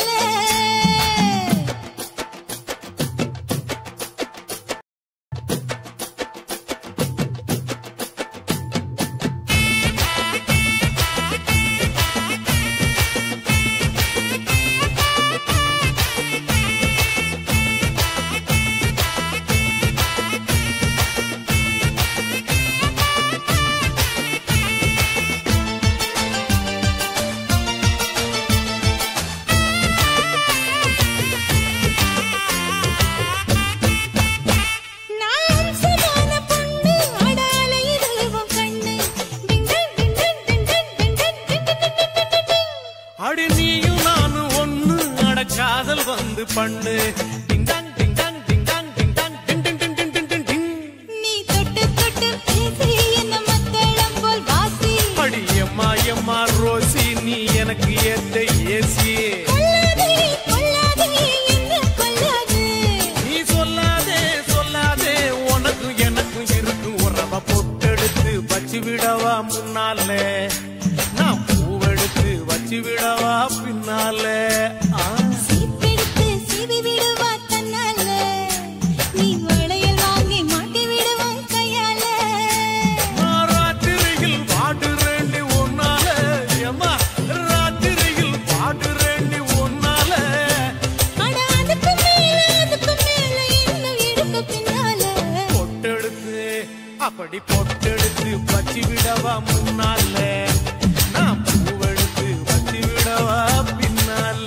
நான் அம்சமான பொண்ணு அடால இதுவும் கண்ணு டிங்டன் டிங்டன் டிங்டன் டிங்டன் டிங்டன் அடி நீயும் நானும் ஒண்ணு அட காதல் வந்து பண்ணு டிங் டாங் டிங் டாங் டிங் டாங் டிங் டாங் டின் டின் டின் டின் டின் டின் டின் நீ தொட்டு தொட்டு பேசி என்ன மத்தளம் போல் வாசி அடி எம்மா எம்மா ரோசி நீ எனக்கு ஏத்த ஏசி கொல்லாதே கொல்லாதே என்ன கொல்லாதே நீ சொல்லாதே சொல்லாதே உனக்கும் எனக்கும் இருக்கும் உறவ பொட்டெடுத்து வச்சு விடவா முன்னால நான் பூவெடுத்து வச்சு விடவா பின்னால ஆ சீப்பெடுத்து சீவி விடுவா தன்னால நீ வளையல் வாங்கி மாட்டி விடுவான் கையால நான் ராத்திரியில் பாடுறேண்டி உன்னால ஏம்மா ராத்திரியில் பாடுறேண்டி உன்னால அட அதுக்கு மேல அதுக்கு மேல இன்னும் இருக்கு பின்னால பொட்டெடுத்து அப்படி பொட்டெடுத்து வச்சு விடவா முன்னால நான் பூவெடுத்து வச்சு விடவா பின்னால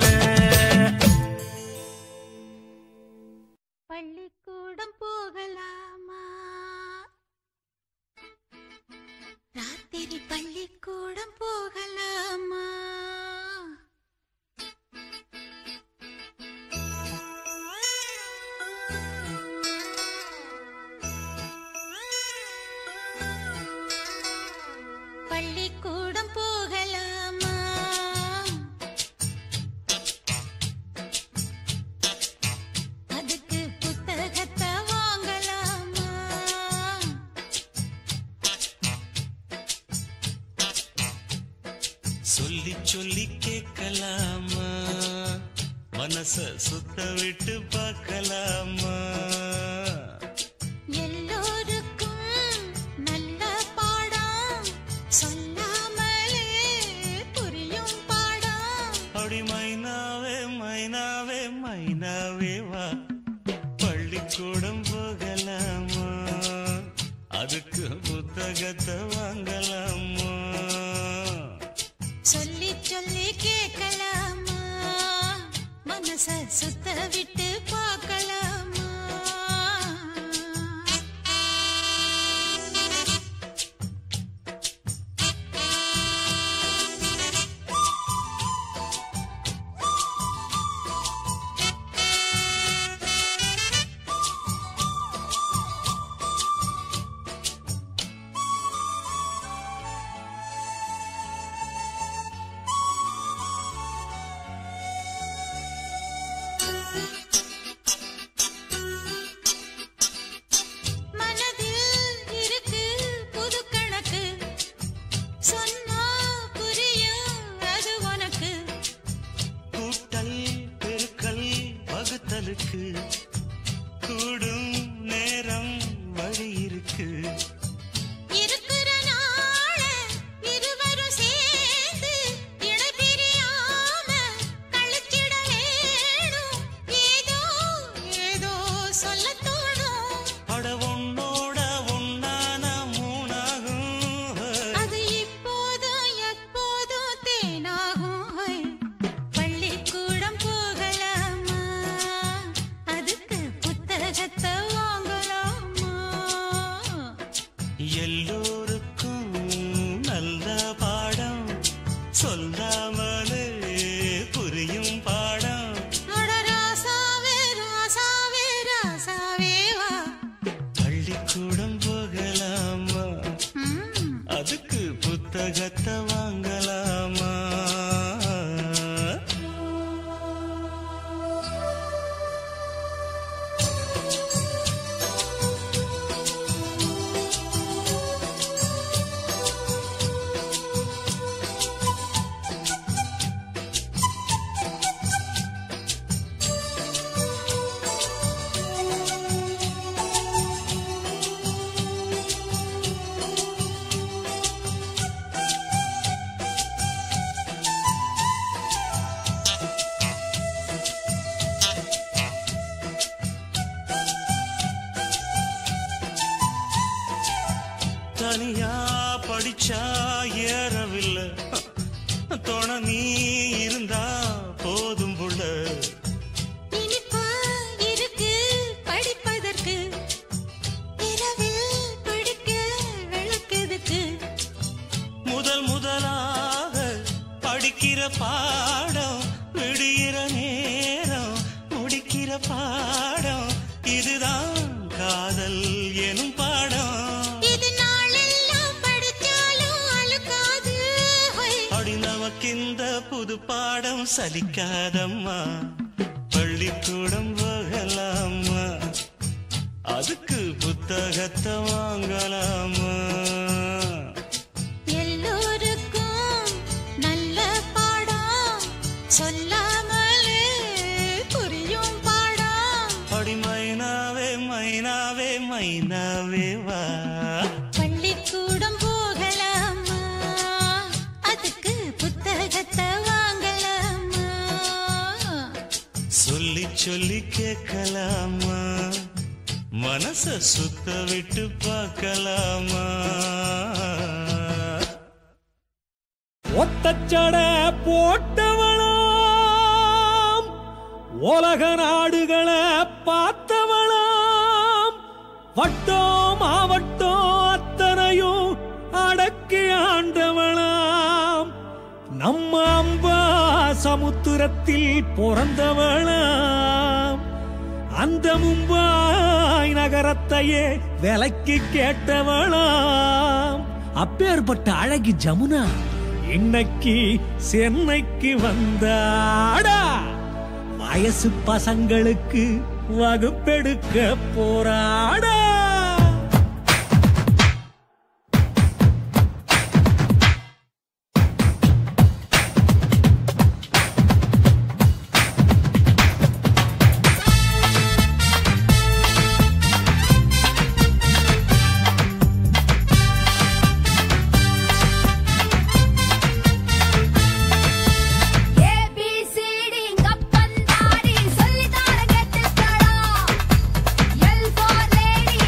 பள்ளிக்கூடம் போகலாமா ராத்திரி பள்ளிக்கூடம் போகலாமா பள்ளிக்கூடம் போகலாமா அதுக்கு புத்தகத்தை வாங்கலாமா சொல்லி சொல்லி கேட்கலாமா மனச சுத்த விட்டு பார்க்கலாமா எல்லோருக்கும் நல்ல பாடம் சொல்லாமலே புரியும் பாடம் அப்படி மைனாவே மைனாவே மைனாவே வா பள்ளிக்கூடம் போகலாமா அதுக்கு புத்தகத்தை வாங்கலாமா சொல்லி சொல்லி கேட்கலாமா மனச சுத்த விட்டு பார்க்கலாமா கூடும் நேரம் படிச்சா ஏறவில்லை துணை நீ இருந்தா போதும் புள்ள இனிப்பா இருக்கு படிப்பதற்கு இரவில் பிடிக்க விளக்குதுக்கு முதல் முதலாக படிக்கிற பாடம் விடுகிற நேரம் முடிக்கிற பாடம் இதுதான் காதல் எனும் பாடம் இது நாளெல்லாம் படிச்சாலும் அழுக்காது ஹொய். அடி நமக்கிந்த புது பாடம் சலிக்காதம்மா பள்ளிக்கூடம் போகலாமா அதுக்கு புத்தகத்தை வாங்கலாமா எல்லோருக்கும் நல்ல பாடம் சொல்லாமலே புரியும் பாடம் அடி மைனாவே மைனாவே மைனாவே வா பள்ளிக்கூடம் போகலாமா அதுக்கு புத்தகத்தை வாங்கலாமா சொல்லி சொல்லி கேட்கலாமா மனச சுத்த விட்டு பார்க்கலாமா ஒத்தச்சட போட்டவளாம் உலக நாடுகளை பார்த்தவளாம் வட்டம் மாவட்டம் அத்தனையும் அடக்கி ஆண்டவளாம் நம்ம அம்பா சமுத்திரத்தில் பிறந்தவளாம் அந்த மும்பாய் நகரத்தையே விலைக்கு கேட்டவளாம் அப்பேற்பட்ட அழகி ஜமுனா இன்னைக்கு சென்னைக்கு வந்தாடா வயசு பசங்களுக்கு வகுப்பெடுக்க போராடா ஏபிசிடி கப்பந்தாடி சொல்லித்தார கேட்டுக்கடா எல் ஃபார் லேடி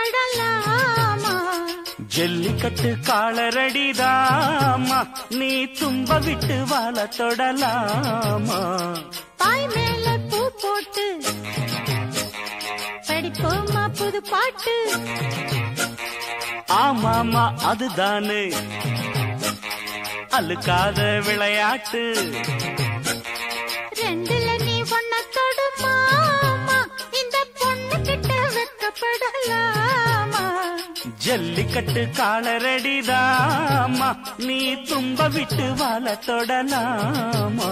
படலாமா ஜல்லிக்கட்டு காலரடிதாமா நீ தும்ப விட்டு வாழ தொடலாமா பாய் மேல பூ போட்டு படிப்போமா புது பாட்டு ஆமாமா அதுதானே அழுக்காத விளையாட்டு ரெண்டுல நீ ஒன்ன தொடுமாமா இந்த பொண்ணு கிட்ட வெக்கப்படலாமா ஜல்லிக்கட்டு காலரடிதாமா நீ தும்ப விட்டு வாழ தொடலாமா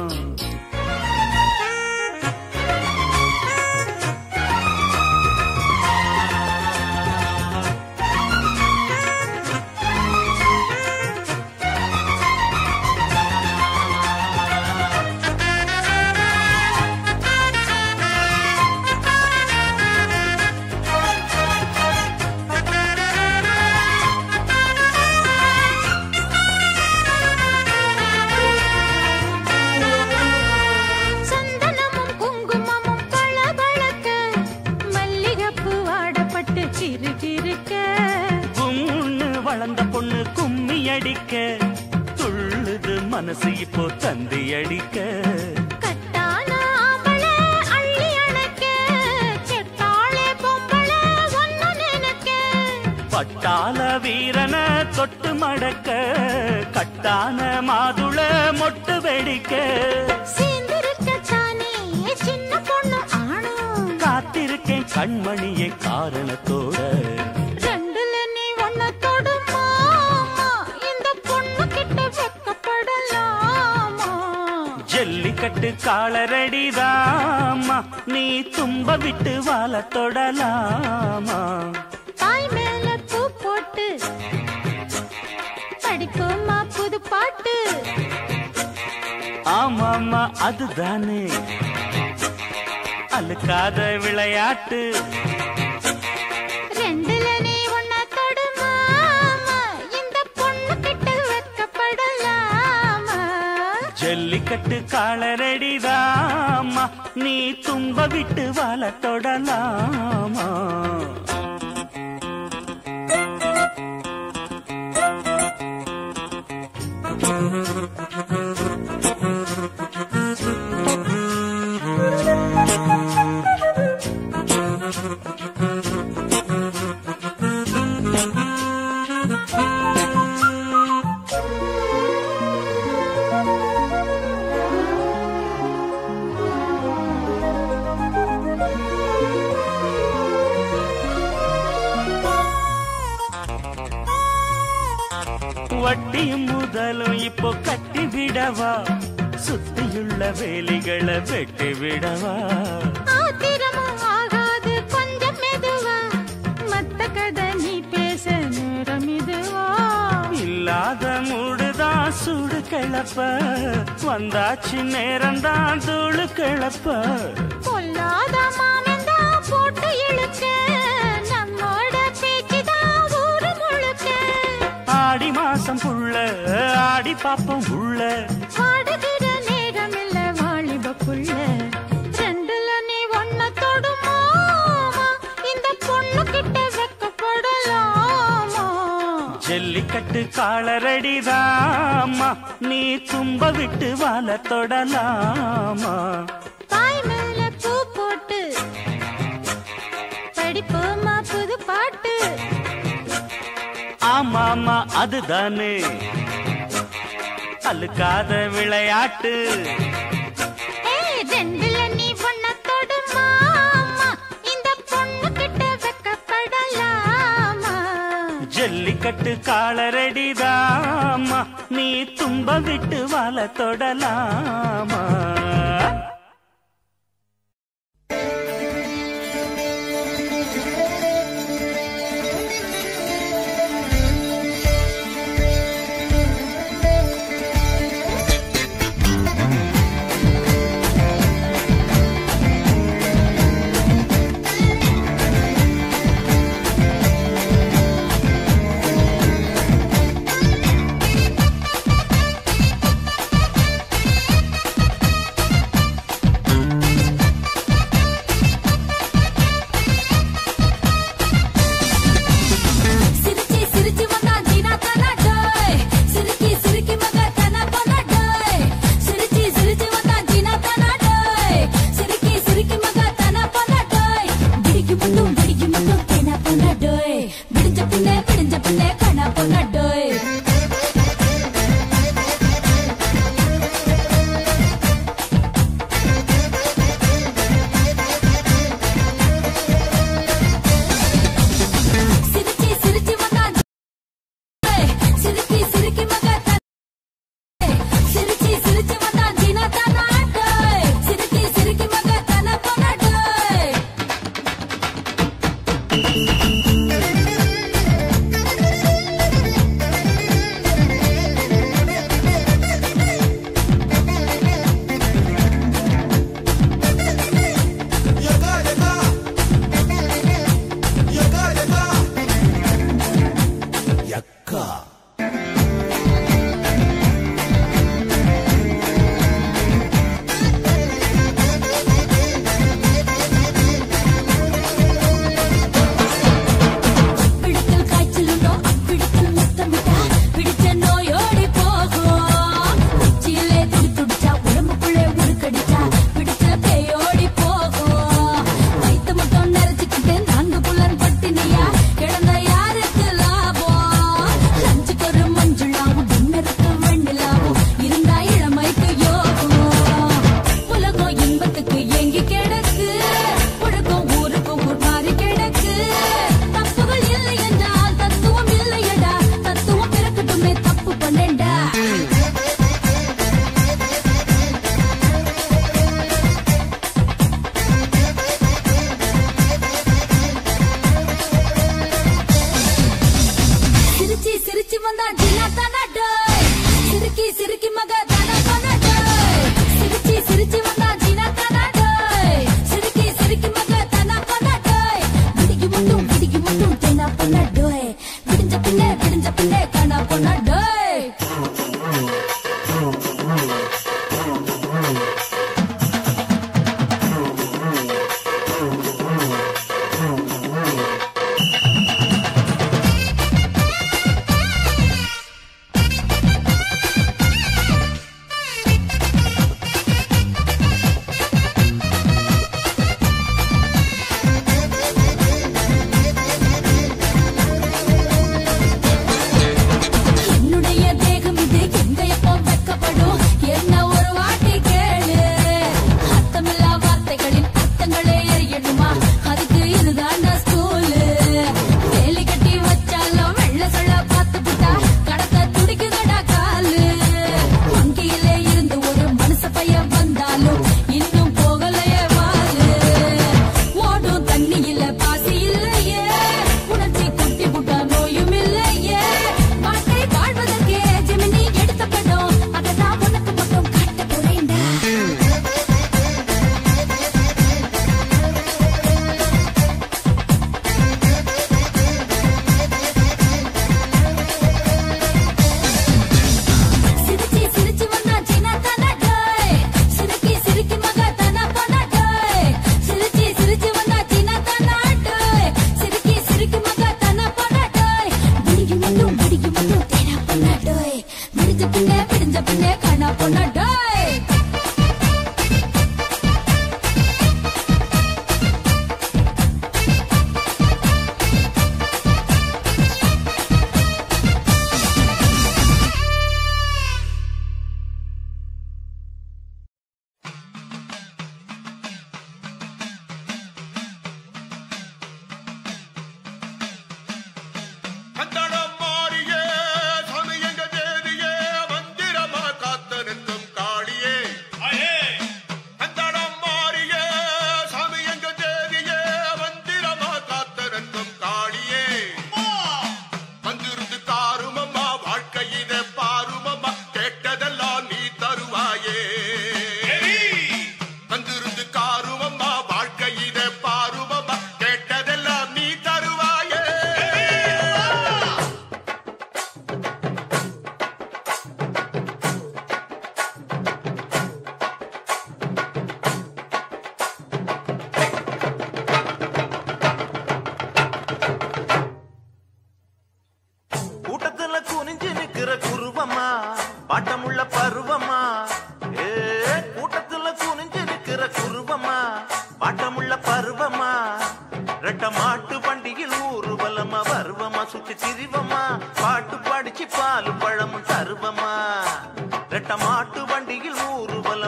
சந்தனமும் குங்குமமும் பளபளக்க மல்லிகைப்பூ வாடப்பட்டு கிறுகிறுக்க கும்முன்னு வளர்ந்த பொண்ணு கும்மி அடிக்க துள்ளுது மனசு இப்போ தந்தி அடிக்க கட்டான ஆம்பளை அள்ளி அணைக்க செத்தாளே பொம்பளை ஒன்னு நினைக்க பட்டாள வீரன தொட்டு மடக்க கட்டான மாதுள மொட்டு வெடிக்க சேர்ந்திருக்கத்தானே சின்ன பொண்ணு ஆணும் காத்திருக்கேன் கண்மணியை காரணத்தோட ரெண்டுல நீ ஒன்ன தொடுமாமா இந்த பொண்ணு கிட்ட வெக்கப்படலாமா ஜல்லிக்கட்டு காலரடிதாமா நீ தும்ப விட்டு வாழ தொடலாமா தாய் மேல பூ போட்டு படிப்போமா புது பாட்டு ஆமாமா அதுதானே அழுக்காத விளையாட்டு ரெண்டுல நீ ஒன்ன தொடுமாமா இந்த பொண்ணு கிட்ட வெக்கப்படலாமா ஜல்லிக்கட்டு காலரடிதாமா நீ தும்ப விட்டு வாழ தொடலாமா வட்டியும் முதலும் இப்போ கட்டி விடவா சுத்தியுள்ள வேலிகளை வெட்டி விடவா ஆத்திரமும் ஆகாது கொஞ்சம் மெதுவா மத்த கதை நீ பேச நேரம் இதுவா இல்லாத மூடுதான் சூடு கிளப்ப வந்தாச்சு நேரம்தான் தூளு கிளப்ப பொல்லாத மாமந்தா போட்டு இழுக்க நம்மோட பேச்சுதான் ஊரு முழுக்க ஆடி மாசம் புள்ள ஆடி பாப்பம் உள்ள வாடுகிற நேரம் இல்ல வாலிப புள்ள ரெண்டுல நீ ஒன்ன தொடுமாமா இந்த பொண்ணு கிட்ட வெக்கப்படலாமா ஜல்லிக்கட்டு காலரடிதாமா நீ தும்ப விட்டு வாழ தொடலாமா தாய் மேல பூ போட்டு படிப்போமா புது பாட்டு ஆமாமா அதுதானே அழுக்காத விளையாட்டு ஏய், ரெண்டுல நீ ஒன்ன தொடுமாமா இந்த பொண்ணு கிட்ட வெக்கப்படலாமா ஜல்லிக்கட்டு காலரடிதாமா நீ தும்ப விட்டு வாழ தொடலாமா ஆ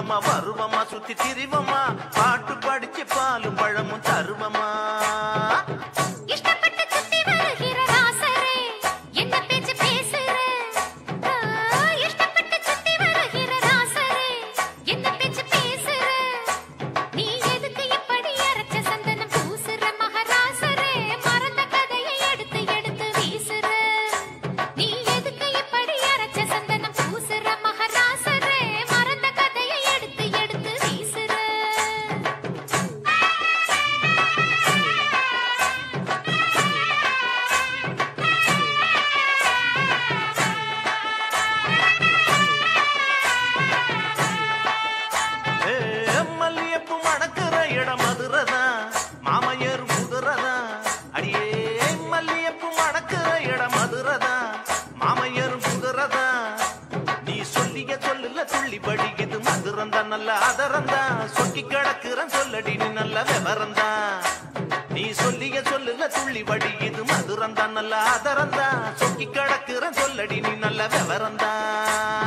பந்தமா வருவமா சுத்தி திரிவமா பாட்டு படிச்சு பாலும் பழமும் தருவமா இஷ்டப்பட்டு சுத்தி வருகிற ராசரே என்ன பேச்சு பேசுற ஆ, இஷ்டப்பட்டு சுத்தி வருகிற ராசரே என்ன பேச்சு பேசுற நீ எதுக்கு இப்படி அரைச்ச சந்தனம் பூசுற மகராசரே மறந்த கதையை எடுத்து எடுத்து வீசுற நீ எதுக்கு இப்படி அரைச்ச சந்தனம் பூசுற மகராசரே மறந்த கதையை எடுத்து எடுத்து வீசுற ஏ, மல்லியப்பூ மணக்கிற இடம் மதுரதா மாமையர் முதுரதா அடியே மல்லியப்பூ மணக்கிற இடம் மதுரதா மாமையர் முதுரதா நீ சொல்லிய சொல்லுல துள்ளி படிக்குது மதுரந்தா நல்ல அதரந்தா சொக்கி கிடக்குறன் சொல்லடி நீ நல்ல விவரந்தா நீ சொல்லிய சொல்லுல துள்ளி படிக்குது மதுரந்தா நல்ல அதரந்தா சொக்கி கிடக்குறன் சொல்லடி நீ நல்ல விவரந்தா